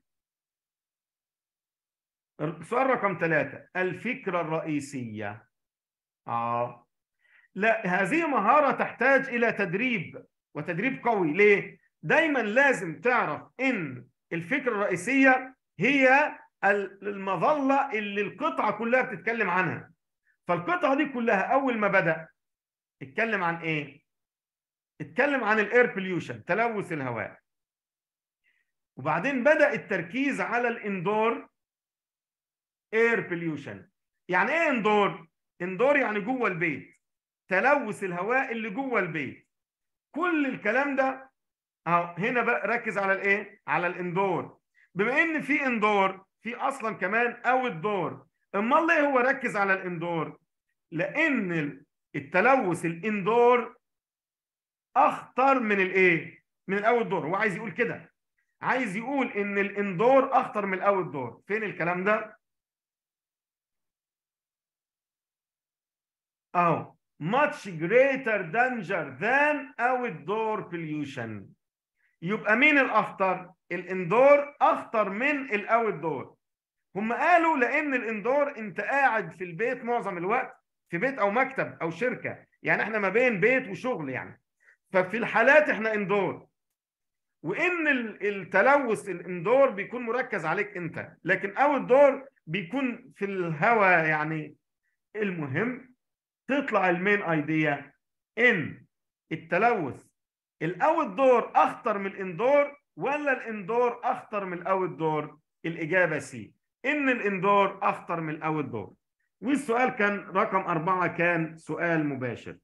السؤال رقم ثلاثة الفكرة الرئيسية آه لا هذه مهارة تحتاج إلى تدريب وتدريب قوي ليه؟ دايما لازم تعرف إن الفكرة الرئيسية هي المظلة اللي القطعة كلها بتتكلم عنها فالقطعة دي كلها أول ما بدأ اتكلم عن إيه؟ اتكلم عن الاير بوليوشن تلوث الهواء وبعدين بدأ التركيز على الاندور اير بوليوشن يعني ايه اندور اندور يعني جوه البيت تلوث الهواء اللي جوه البيت كل الكلام ده اهو هنا بقى ركز على الايه على الاندور بما ان في اندور في اصلا كمان اوت دور امال ليه هو ركز على الاندور لان التلوث الاندور اخطر من الايه من الاوت دور هو عايز يقول كده عايز يقول ان الاندور اخطر من الاوت دور فين الكلام ده اهو much greater danger than outdoor pollution يبقى مين الاخطر الاندور اخطر من الاوت دور هم قالوا لان الاندور انت قاعد في البيت معظم الوقت في بيت او مكتب او شركه يعني احنا ما بين بيت وشغل يعني ففي الحالات احنا اندور وان التلوث الاندور بيكون مركز عليك انت لكن اوت دور بيكون في الهواء يعني المهم تطلع المين ايديا ان التلوث الاوت دور اخطر من الاندور ولا الاندور اخطر من الاوت دور الاجابه سي ان الاندور اخطر من الاوت دور والسؤال كان رقم أربعة كان سؤال مباشر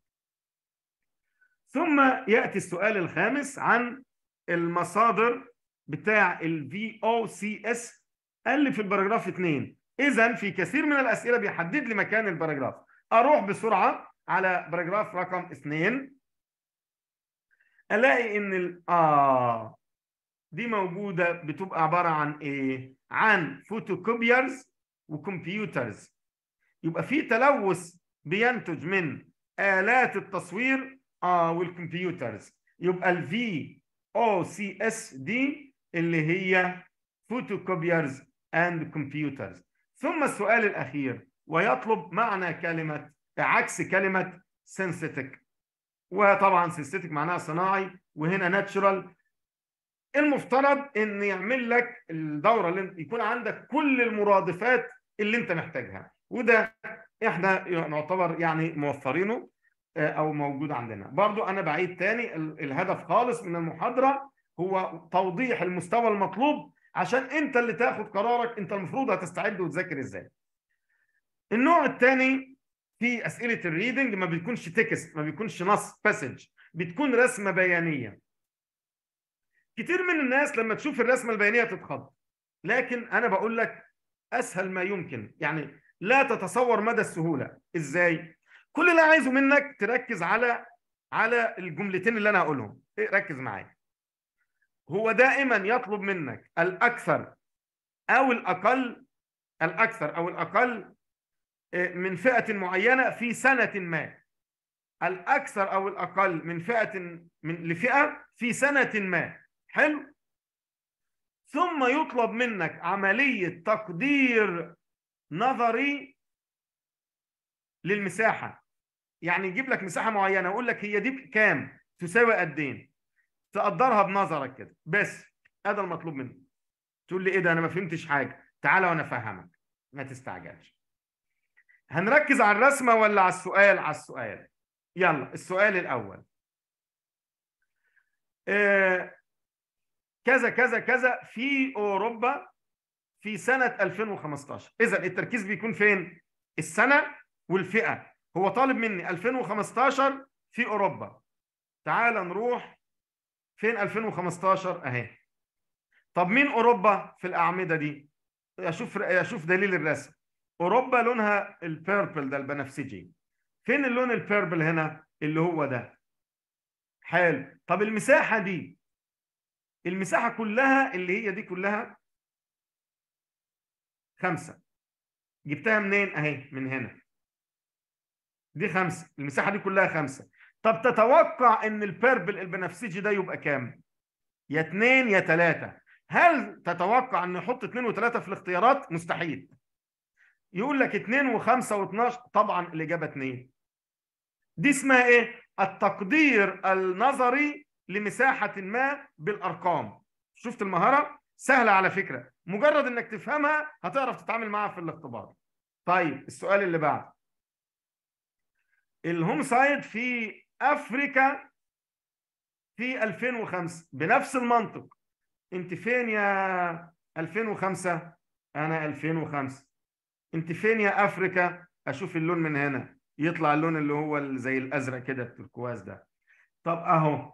ثم يأتي السؤال الخامس عن المصادر بتاع ال VOCS اللي في الباراجراف 2 إذا في كثير من الأسئلة بيحدد لي مكان الباراجراف أروح بسرعة على باراجراف رقم 2 ألاقي إن ال آه دي موجودة بتبقى عبارة عن إيه؟ عن فوتوكوبيرز وكمبيوترز يبقى في تلوث بينتج من آلات التصوير آه والكمبيوترز يبقى ال VOCS دي اللي هي فوتوكوبيرز اند كمبيوترز ثم السؤال الأخير ويطلب معنى كلمة عكس كلمة سينثيتك وطبعا سينثيتك معناها صناعي وهنا ناتشورال المفترض ان يعمل لك الدوره اللي يكون عندك كل المرادفات اللي انت محتاجها وده احنا نعتبر يعني موفرينه او موجود عندنا برضو انا بعيد تاني الهدف خالص من المحاضره هو توضيح المستوى المطلوب عشان انت اللي تاخد قرارك انت المفروض هتستعد وتذاكر ازاي النوع الثاني في اسئله الريدنج ما بيكونش تكست ما بيكونش نص باسج بتكون رسمه بيانيه كتير من الناس لما تشوف الرسمه البيانيه تتخض لكن انا بقول لك اسهل ما يمكن يعني لا تتصور مدى السهوله ازاي كل اللي عايزه منك تركز على على الجملتين اللي انا هقولهم إيه ركز معايا هو دائما يطلب منك الاكثر او الاقل الاكثر او الاقل من فئه معينه في سنه ما الاكثر او الاقل من فئه من لفئه في سنه ما حلو ثم يطلب منك عمليه تقدير نظري للمساحه يعني يجيب لك مساحه معينه ويقول لك هي دي بكام تساوي قد ايه تقدرها بنظرك كده بس هذا المطلوب منك تقول لي ايه ده انا ما فهمتش حاجه تعالى وانا افهمك ما تستعجلش هنركز على الرسمه ولا على السؤال على السؤال يلا السؤال الاول آه كذا كذا كذا في اوروبا في سنه 2015 اذا التركيز بيكون فين السنه والفئه هو طالب مني 2015 في اوروبا تعال نروح فين 2015 اهي طب مين اوروبا في الاعمده دي اشوف اشوف دليل الرسم اوروبا لونها البيربل ده البنفسجي فين اللون البيربل هنا اللي هو ده حلو طب المساحه دي المساحه كلها اللي هي دي كلها خمسة جبتها منين اهي من هنا دي خمسة المساحة دي كلها خمسة طب تتوقع ان البيربل البنفسجي ده يبقى كام يا اتنين يا تلاتة هل تتوقع ان نحط اتنين وتلاتة في الاختيارات مستحيل يقول لك اتنين وخمسة واتناش طبعا الاجابة اتنين دي اسمها ايه التقدير النظري لمساحة ما بالارقام شفت المهارة سهلة على فكرة مجرد انك تفهمها هتعرف تتعامل معاها في الاختبار طيب السؤال اللي بعده الهومسايد في افريكا في 2005 بنفس المنطق انت فين يا 2005 انا 2005 انت فين يا افريكا اشوف اللون من هنا يطلع اللون اللي هو زي الازرق كده التركواز ده طب اهو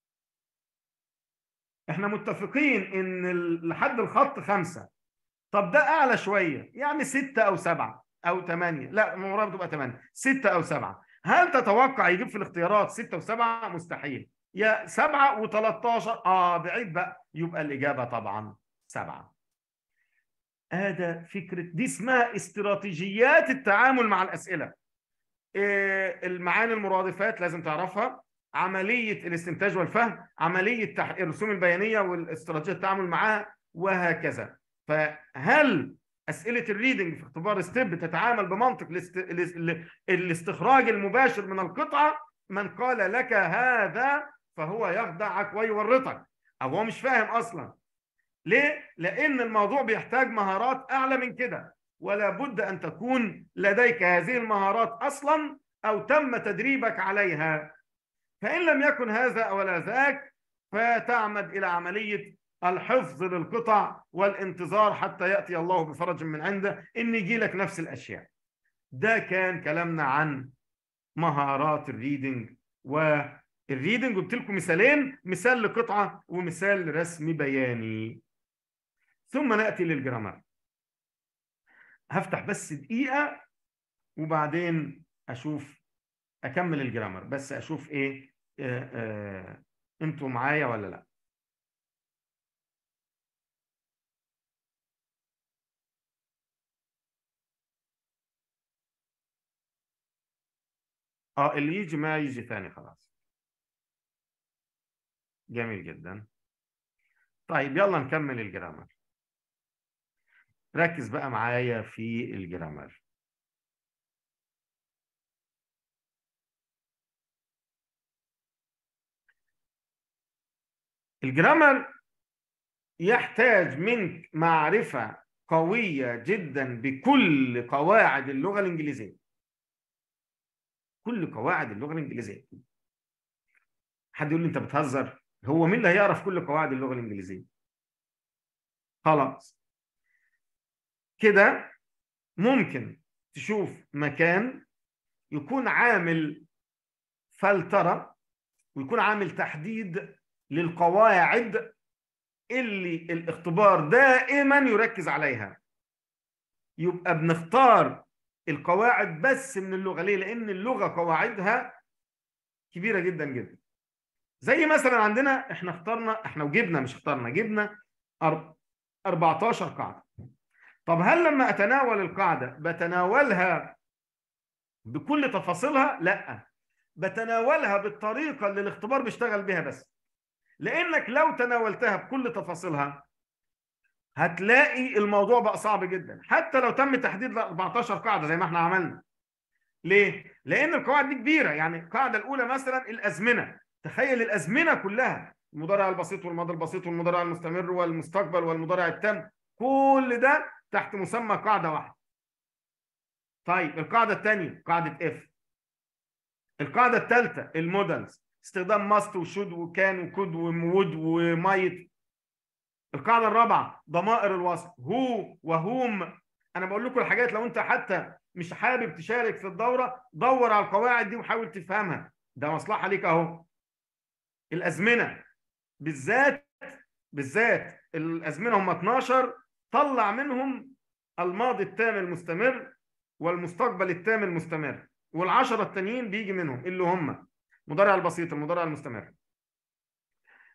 احنا متفقين ان ال- لحد الخط خمسة طب ده اعلى شوية يعني ستة او سبعة او ثمانية لا المباراة بتبقى ثمانية ستة او سبعة هل تتوقع يجيب في الاختيارات ستة وسبعة مستحيل يا سبعة و13 اه بعيد بقى يبقى الاجابة طبعا سبعة هذا فكرة دي اسمها استراتيجيات التعامل مع الأسئلة إيه، المعاني المرادفات لازم تعرفها عملية الاستنتاج والفهم عملية تح- الرسوم البيانية والاستراتيجية التعامل معها وهكذا فهل أسئلة الريدنج في اختبار ستيب تتعامل بمنطق الاست... الاس- الاستخراج المباشر من القطعة من قال لك هذا فهو يخدعك ويورطك أو هو مش فاهم أصلا ليه؟ لأن الموضوع بيحتاج مهارات أعلى من كده ولا بد أن تكون لديك هذه المهارات أصلا أو تم تدريبك عليها فإن لم يكن هذا ولا ذاك فتعمد إلى عملية الحفظ للقطع والانتظار حتى يأتي الله بفرج من عنده إن يجي لك نفس الأشياء ده كان كلامنا عن مهارات الريدنج والريدنج قلت لكم مثالين مثال لقطعة ومثال رسمي بياني ثم نأتي للجرامر هفتح بس دقيقة وبعدين أشوف أكمل الجرامر بس أشوف إيه آه آه أنتوا معايا ولا لأ اه اللي يجي ما يجي ثاني خلاص جميل جدا طيب يلا نكمل الجرامر ركز بقى معايا في الجرامر الجرامر يحتاج منك معرفة قوية جدا بكل قواعد اللغة الإنجليزية كل قواعد اللغة الإنجليزية حد يقول لي أنت بتهزر هو مين اللي هيعرف كل قواعد اللغة الإنجليزية خلاص كده ممكن تشوف مكان يكون عامل فلترة ويكون عامل تحديد للقواعد اللي الاختبار دائما يركز عليها يبقى بنختار القواعد بس من اللغة ليه؟ لأن اللغة قواعدها كبيرة جدا جدا زي مثلا عندنا احنا اخترنا احنا وجبنا مش اخترنا جبنا 14 قاعدة طب هل لما اتناول القاعدة بتناولها بكل تفاصيلها؟ لا بتناولها بالطريقة اللي الاختبار بيشتغل بها بس لانك لو تناولتها بكل تفاصيلها هتلاقي الموضوع بقى صعب جدا حتى لو تم تحديد ل 14 قاعده زي ما احنا عملنا ليه لان القواعد دي كبيره يعني القاعده الاولى مثلا الازمنه تخيل الازمنه كلها المضارع البسيط والماضي البسيط والمضارع المستمر والمستقبل والمضارع التام كل ده تحت مسمى قاعده واحده طيب القاعده الثانيه قاعده اف القاعده الثالثه المودلز استخدام ماست وشود وكان وكود ومود ومايت القاعده الرابعه ضمائر الوصف هو وهوم انا بقول لكم الحاجات لو انت حتى مش حابب تشارك في الدوره دور على القواعد دي وحاول تفهمها ده مصلحه ليك اهو الازمنه بالذات بالذات الازمنه هم 12 طلع منهم الماضي التام المستمر والمستقبل التام المستمر والعشرة التانيين بيجي منهم اللي هم المضارع البسيط المضارع المستمر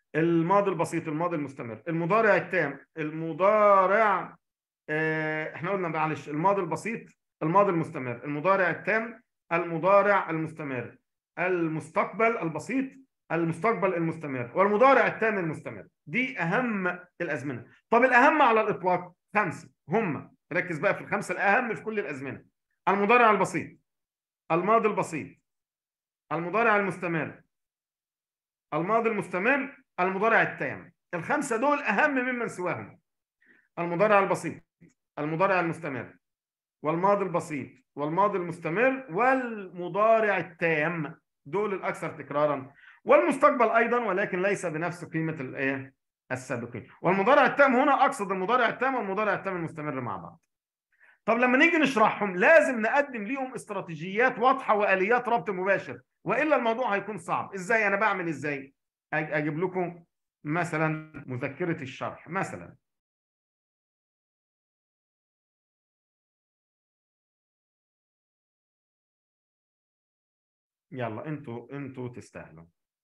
الماضي البسيط الماضي المستمر المضارع التام المضارع آه، احنا قلنا معلش الماضي البسيط الماضي المستمر المضارع التام المضارع المستمر المستقبل البسيط المستقبل المستمر والمضارع التام المستمر دي اهم الازمنه طب الاهم على الاطلاق خمسه هم ركز بقى في الخمسه الاهم في كل الازمنه المضارع البسيط الماضي البسيط المضارع المستمر الماضي المستمر المضارع التام الخمسه دول اهم ممن سواهم المضارع البسيط المضارع المستمر والماضي البسيط والماضي المستمر والمضارع التام دول الاكثر تكرارا والمستقبل ايضا ولكن ليس بنفس قيمه الايه السابقين والمضارع التام هنا اقصد المضارع التام والمضارع التام المستمر مع بعض طب لما نيجي نشرحهم لازم نقدم ليهم استراتيجيات واضحه واليات ربط مباشر والا الموضوع هيكون صعب ازاي انا بعمل ازاي أج- اجيب لكم مثلا مذكره الشرح مثلا يلا انتوا انتوا تستاهلوا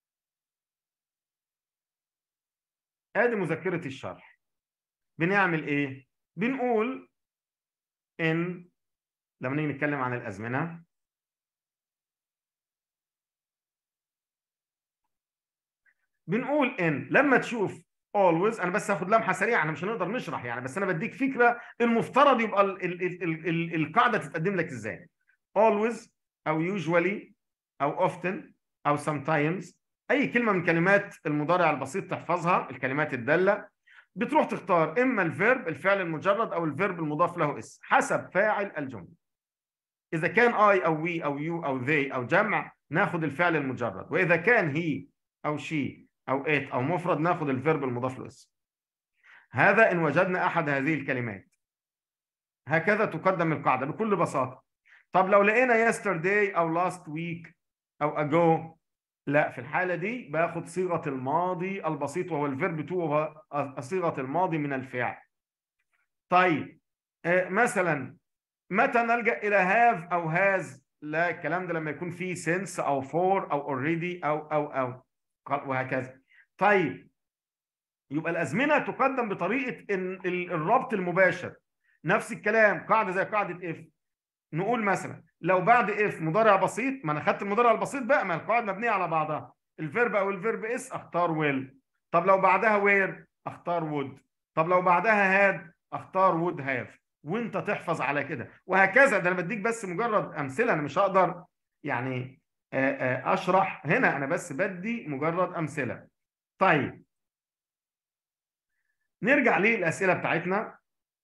ادي مذكره الشرح بنعمل ايه بنقول ان لما نيجي نتكلم عن الازمنه بنقول ان لما تشوف always انا بس هاخد لمحه سريعه احنا مش هنقدر نشرح يعني بس انا بديك فكره المفترض يبقى ال ال ال ال ال القاعده تتقدم لك ازاي always او usually او often او sometimes اي كلمه من كلمات المضارع البسيط تحفظها الكلمات الداله بتروح تختار اما الفيرب الفعل المجرد او الفيرب المضاف له اسم حسب فاعل الجمله اذا كان اي او وي او يو او ذي او جمع ناخد الفعل المجرد واذا كان هي او شي او ات او مفرد ناخد الفيرب المضاف له اسم هذا ان وجدنا احد هذه الكلمات هكذا تقدم القاعده بكل بساطه طب لو لقينا yesterday او last week او ago لا في الحالة دي باخد صيغة الماضي البسيط وهو الفيرب تو وهو صيغة الماضي من الفعل. طيب آه، مثلا متى نلجأ إلى have أو has؟ لا الكلام ده لما يكون فيه since أو for أو already أو أو أو قال- وهكذا. طيب يبقى الأزمنة تقدم بطريقة إن ال- الربط المباشر. نفس الكلام قاعدة زي قاعدة if. نقول مثلا لو بعد اف مضارع بسيط ما انا خدت المضارع البسيط بقى ما القواعد مبنيه على بعضها الفيرب او الفيرب اس اختار ويل طب لو بعدها وير اختار وود طب لو بعدها هاد اختار وود هاف وانت تحفظ على كده وهكذا ده انا بديك بس مجرد امثله انا مش هقدر يعني آه، آه، اشرح هنا انا بس بدي مجرد امثله طيب نرجع للاسئله بتاعتنا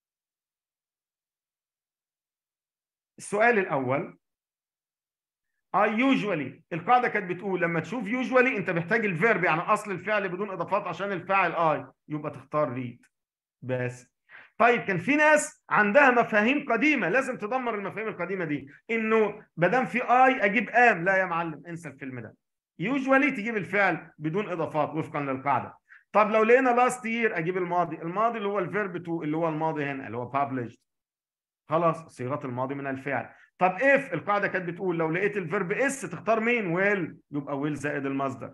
السؤال الأول I usually القاعدة كانت بتقول لما تشوف usually أنت محتاج الفيرب يعني أصل الفعل بدون إضافات عشان الفاعل I يبقى تختار read بس طيب كان في ناس عندها مفاهيم قديمة لازم تدمر المفاهيم القديمة دي إنه ما دام في I أجيب am لا يا معلم انسى الفيلم ده usually تجيب الفعل بدون إضافات وفقا للقاعدة طب لو لقينا last year أجيب الماضي الماضي اللي هو الفيرب to اللي هو الماضي هنا اللي هو published خلاص صيغه الماضي من الفعل طب اف القاعده كانت بتقول لو لقيت الفيرب اس تختار مين ويل يبقى ويل زائد المصدر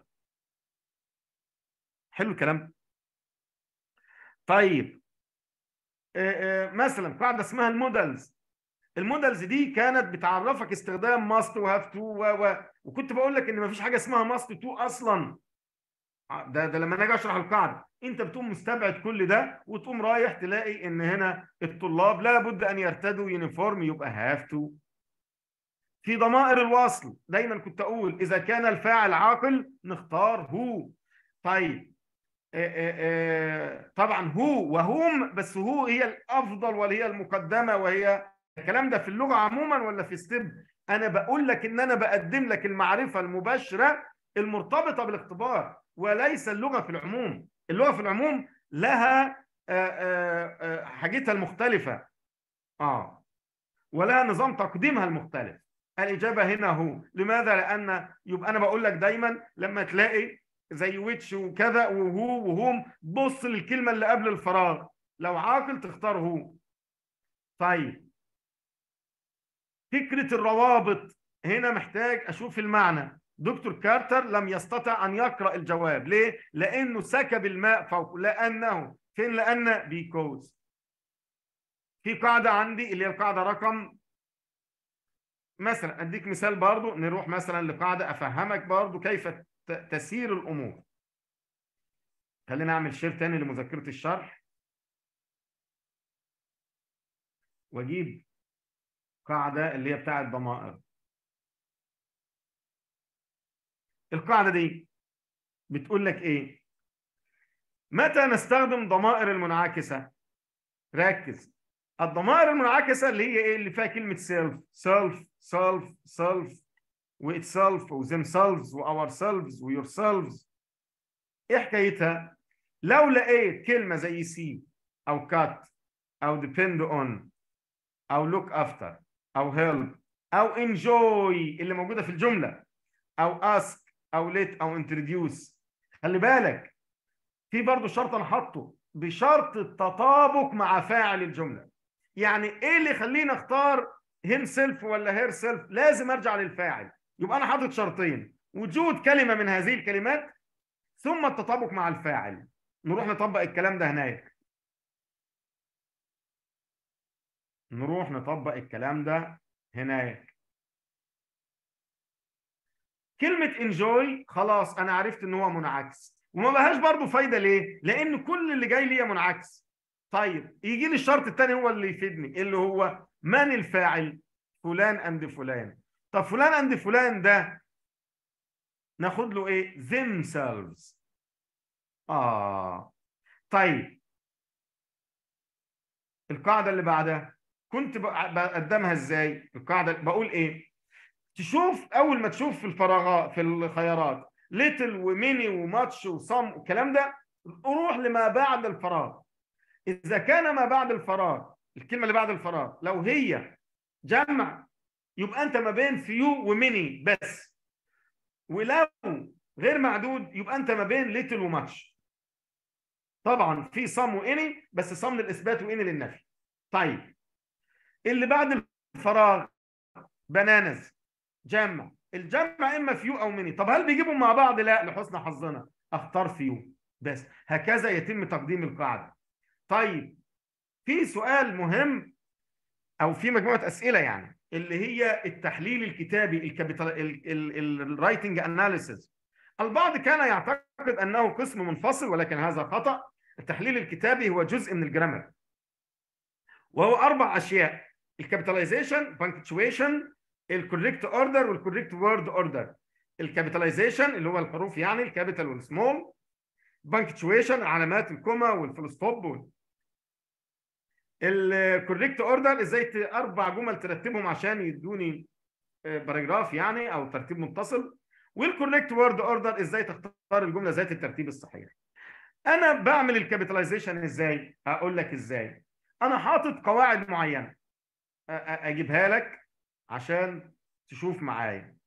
حلو الكلام طيب آه، آه، مثلا قاعده اسمها المودلز المودلز دي كانت بتعرفك استخدام ماست وهاف تو و و وكنت بقول لك ان مفيش حاجه اسمها ماست تو اصلا ده ده لما اجي اشرح القاعده انت بتقوم مستبعد كل ده وتقوم رايح تلاقي ان هنا الطلاب لابد ان يرتدوا يونيفورم يبقى هاف تو في ضمائر الوصل دايما كنت اقول اذا كان الفاعل عاقل نختار هو طيب آه، آه، آه، طبعا هو وهم بس هو هي الافضل وهي المقدمه وهي الكلام ده في اللغه عموما ولا في ستيب انا بقول لك ان انا بقدم لك المعرفه المباشره المرتبطه بالاختبار وليس اللغه في العموم اللغه في العموم لها آه، آه، آه، حاجتها المختلفه اه ولها نظام تقديمها المختلف الاجابه هنا هو لماذا لان يبقى انا بقول لك دايما لما تلاقي زي ويتش وكذا وهو وهم بص للكلمه اللي قبل الفراغ لو عاقل تختار هو طيب فكره الروابط هنا محتاج اشوف المعنى دكتور كارتر لم يستطع ان يقرا الجواب ليه لانه سكب الماء فوق لانه فين لان بيكوز في قاعده عندي اللي هي القاعده رقم مثلا اديك مثال برضو نروح مثلا لقاعده افهمك برضو كيف ت- تسير الامور خلينا اعمل شير تاني لمذكره الشرح واجيب قاعده اللي هي بتاعه ضمائر القاعده دي بتقول لك ايه متى نستخدم ضمائر المنعكسه ركز الضمائر المنعكسه اللي هي ايه اللي فيها كلمه سيلف سيلف سيلف سيلف واتسلف وذيم سيلفز واور سيلفز ويور سيلفز ايه حكايتها لو لقيت كلمه زي سي او كات او depend on او look after او help او enjoy اللي موجوده في الجمله او ask او let او introduce خلي بالك في برضو شرط انا حاطه بشرط التطابق مع فاعل الجمله يعني ايه اللي يخليني اختار هيم سيلف ولا هير سيلف لازم ارجع للفاعل يبقى انا حاطط شرطين وجود كلمه من هذه الكلمات ثم التطابق مع الفاعل نروح نطبق الكلام ده هناك نروح نطبق الكلام ده هناك كلمة انجوي خلاص انا عرفت ان هو منعكس وما بهاش برضو فايدة ليه؟ لان كل اللي جاي ليا منعكس طيب يجي لي الشرط الثاني هو اللي يفيدني اللي هو من الفاعل؟ فلان اند فلان طب فلان اند فلان ده ناخد له ايه؟ themselves اه طيب القاعدة اللي بعدها كنت بق- بقدمها ازاي؟ القاعدة بقول ايه؟ تشوف اول ما تشوف في الفراغات في الخيارات ليتل وميني وماتش وصم والكلام ده روح لما بعد الفراغ اذا كان ما بعد الفراغ الكلمه اللي بعد الفراغ لو هي جمع يبقى انت ما بين فيو وميني بس ولو غير معدود يبقى انت ما بين ليتل وماتش طبعا في صم واني بس صم للاثبات واني للنفي طيب اللي بعد الفراغ بنانز جمع الجمع اما فيو او ميني طب هل بيجيبوا مع بعض لا لحسن حظنا اختار فيو بس هكذا يتم تقديم القاعده طيب في سؤال مهم او في مجموعه اسئله يعني اللي هي التحليل الكتابي الكابيتال الرايتنج اناليسيس البعض كان يعتقد انه قسم منفصل ولكن هذا خطا التحليل الكتابي هو جزء من الجرامر وهو اربع اشياء الكابيتاليزيشن بانكتشويشن الكوريكت اوردر والكوريكت وورد اوردر الكابيتاليزيشن اللي هو الحروف يعني الكابيتال والسمول بانكتشويشن علامات الكوما والفلوستوب الكوريكت اوردر ازاي ت- اربع جمل ترتبهم عشان يدوني آه، باراجراف يعني او ترتيب متصل والكوريكت وورد اوردر ازاي تختار الجمله ذات الترتيب الصحيح انا بعمل الكابيتاليزيشن ازاي اقول لك ازاي انا حاطط قواعد معينه أ- أ- اجيبها لك عشان تشوف معايا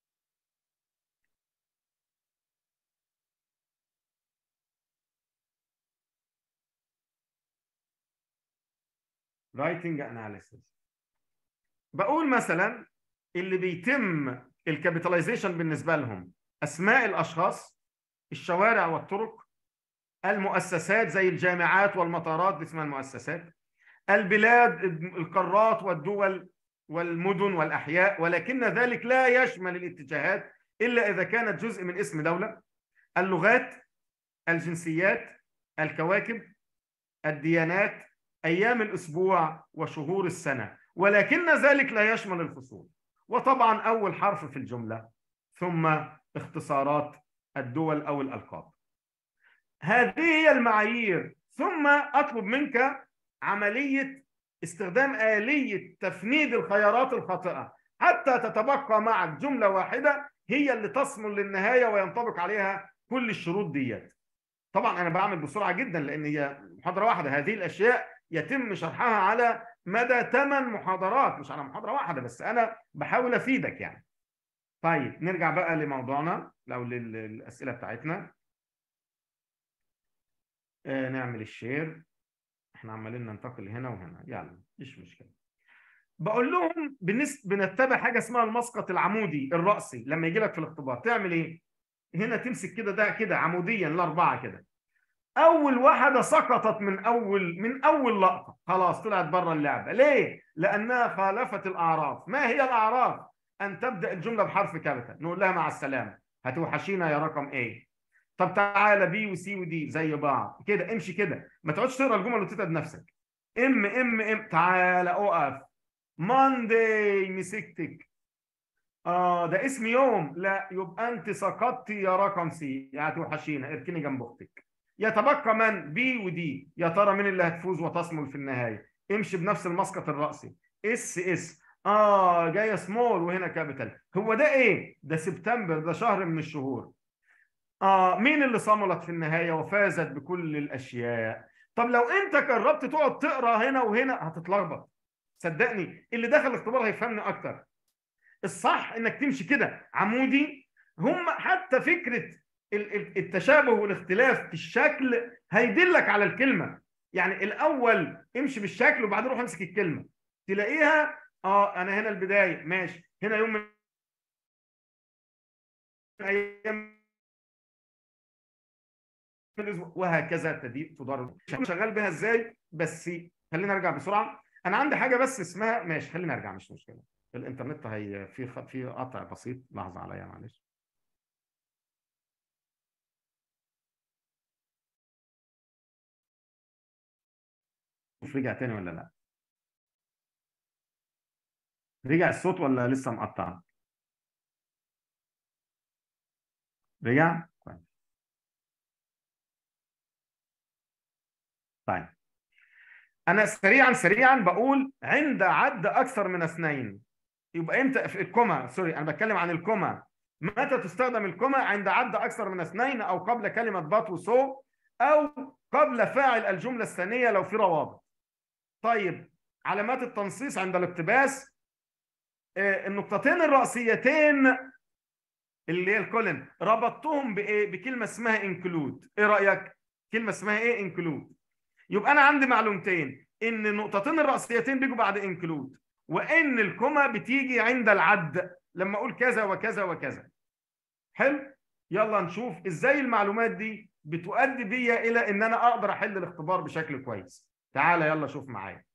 رايتنج اناليسيس بقول مثلا اللي بيتم الكابيتاليزيشن بالنسبه لهم اسماء الاشخاص الشوارع والطرق المؤسسات زي الجامعات والمطارات دي اسمها المؤسسات البلاد القارات والدول والمدن والاحياء ولكن ذلك لا يشمل الاتجاهات الا اذا كانت جزء من اسم دوله اللغات الجنسيات الكواكب الديانات ايام الاسبوع وشهور السنه ولكن ذلك لا يشمل الفصول وطبعا اول حرف في الجمله ثم اختصارات الدول او الالقاب هذه هي المعايير ثم اطلب منك عمليه استخدام اليه تفنيد الخيارات الخاطئه حتى تتبقى معك جمله واحده هي اللي تصمل للنهايه وينطبق عليها كل الشروط ديت طبعا انا بعمل بسرعه جدا لان هي محاضره واحده هذه الاشياء يتم شرحها على مدى ثمان محاضرات مش على محاضره واحده بس انا بحاول افيدك يعني طيب نرجع بقى لموضوعنا او لل- للاسئله بتاعتنا آه نعمل الشير احنا عمالين ننتقل هنا وهنا يلا مفيش مشكله بقول لهم بنس... بنتبع حاجه اسمها المسقط العمودي الرأسي لما يجي لك في الاختبار تعمل ايه؟ هنا تمسك كده ده كده عموديا الاربعه كده اول واحده سقطت من اول من اول لقطه خلاص طلعت بره اللعبه ليه لانها خالفت الاعراف ما هي الاعراف ان تبدا الجمله بحرف كابيتال نقول لها مع السلامه هتوحشينا يا رقم ايه طب تعالى بي وسي ودي زي بعض كده امشي كده ما تقعدش تقرا الجمل وتتعب نفسك ام ام ام تعالى اقف ماندي مسكتك اه ده اسم يوم لا يبقى انت سقطتي يا رقم سي يا هتوحشينا اركني جنب اختك يتبقى من بي ودي يا ترى مين اللي هتفوز وتصمل في النهايه امشي بنفس المسقط الرأسي اس اس اه جايه سمول وهنا كابيتال هو ده ايه ده سبتمبر ده شهر من الشهور اه مين اللي صملت في النهايه وفازت بكل الاشياء طب لو انت جربت تقعد تقرا هنا وهنا هتتلخبط صدقني اللي دخل الاختبار هيفهمني اكتر الصح انك تمشي كده عمودي هم حتى فكره ال- ال- التشابه والاختلاف في الشكل هيدلك على الكلمه يعني الاول امشي بالشكل وبعدين روح امسك الكلمه تلاقيها اه انا هنا البدايه ماشي هنا يوم من ايام الاسبوع وهكذا تدي تدار شغال بها ازاي بس خلينا ارجع بسرعه انا عندي حاجه بس اسمها ماشي خلينا ارجع مش مشكله الانترنت هي في خ- في قطع بسيط لحظه عليا معلش شوف رجع تاني ولا لا رجع الصوت ولا لسه مقطع رجع كويس طيب انا سريعا سريعا بقول عند عد اكثر من اثنين يبقى امتى في الكوما سوري انا بتكلم عن الكوما متى تستخدم الكوما عند عد اكثر من اثنين او قبل كلمه بات وسو او قبل فاعل الجمله الثانيه لو في روابط طيب علامات التنصيص عند الاقتباس آه، النقطتين الرئيسيتين اللي هي الكولن ربطتهم بايه بكلمه اسمها انكلود ايه رايك كلمه اسمها ايه انكلود يبقى انا عندي معلومتين ان النقطتين الرئيسيتين بيجوا بعد انكلود وان الكوما بتيجي عند العد لما اقول كذا وكذا وكذا حلو يلا نشوف ازاي المعلومات دي بتؤدي بيا الى ان انا اقدر احل الاختبار بشكل كويس تعالى يلا شوف معايا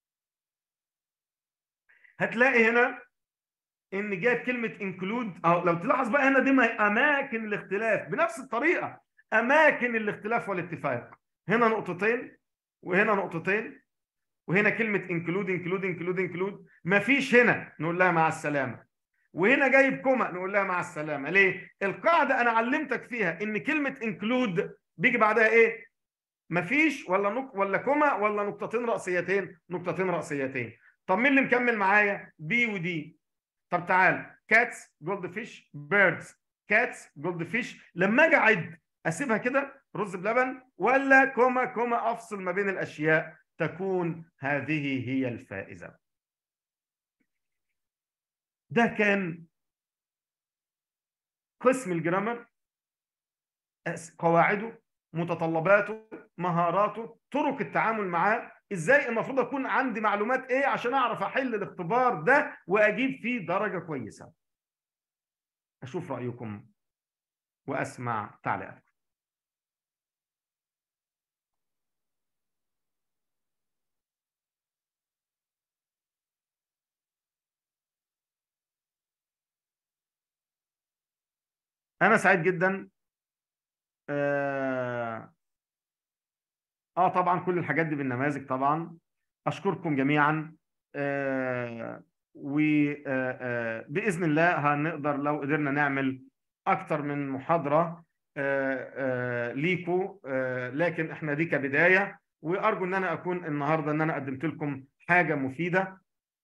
هتلاقي هنا ان جايب كلمه انكلود اهو لو تلاحظ بقى هنا دي ما- اماكن الاختلاف بنفس الطريقه اماكن الاختلاف والاتفاق هنا نقطتين وهنا نقطتين وهنا كلمه انكلود انكلود انكلود انكلود مفيش هنا نقول لها مع السلامه وهنا جايب كوما نقول لها مع السلامه ليه القاعده انا علمتك فيها ان كلمه انكلود بيجي بعدها ايه مفيش ولا نق... ولا كوما ولا نقطتين رأسيتين نقطتين رأسيتين طب مين اللي مكمل معايا بي ودي طب تعال كاتس جولد فيش بيردز كاتس جولد فيش لما اجي اعد اسيبها كده رز بلبن ولا كوما كوما افصل ما بين الاشياء تكون هذه هي الفائزه ده كان قسم الجرامر أس- قواعده متطلباته مهاراته طرق التعامل معاه ازاي المفروض اكون عندي معلومات ايه عشان اعرف احل الاختبار ده واجيب فيه درجه كويسه اشوف رايكم واسمع تعليقاتكم انا سعيد جدا آه, اه طبعا كل الحاجات دي بالنماذج طبعا اشكركم جميعا آه وباذن الله هنقدر لو قدرنا نعمل اكتر من محاضره آه آه ليكوا آه لكن احنا دي كبدايه وارجو ان انا اكون النهارده ان انا قدمت لكم حاجه مفيده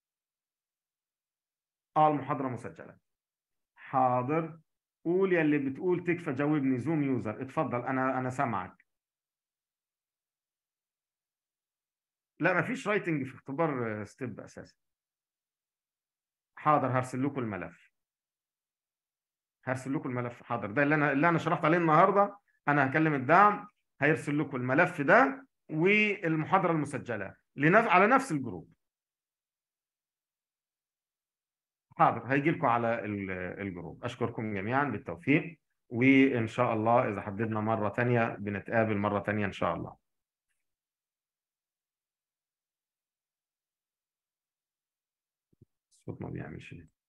اه المحاضره مسجله حاضر قول يا اللي بتقول تكفى جاوبني زوم يوزر اتفضل انا انا سامعك لا مفيش رايتنج في اختبار ستيب اساسا حاضر هرسل لكم الملف هرسل لكم الملف حاضر ده اللي انا اللي انا شرحت عليه النهارده انا هكلم الدعم هيرسل لكم الملف ده والمحاضره المسجله لنف... على نفس الجروب حاضر هيجي لكم على ال- الجروب اشكركم جميعا بالتوفيق وان شاء الله اذا حددنا مره تانية بنتقابل مره تانية ان شاء الله الصوت ما بيعملش ليه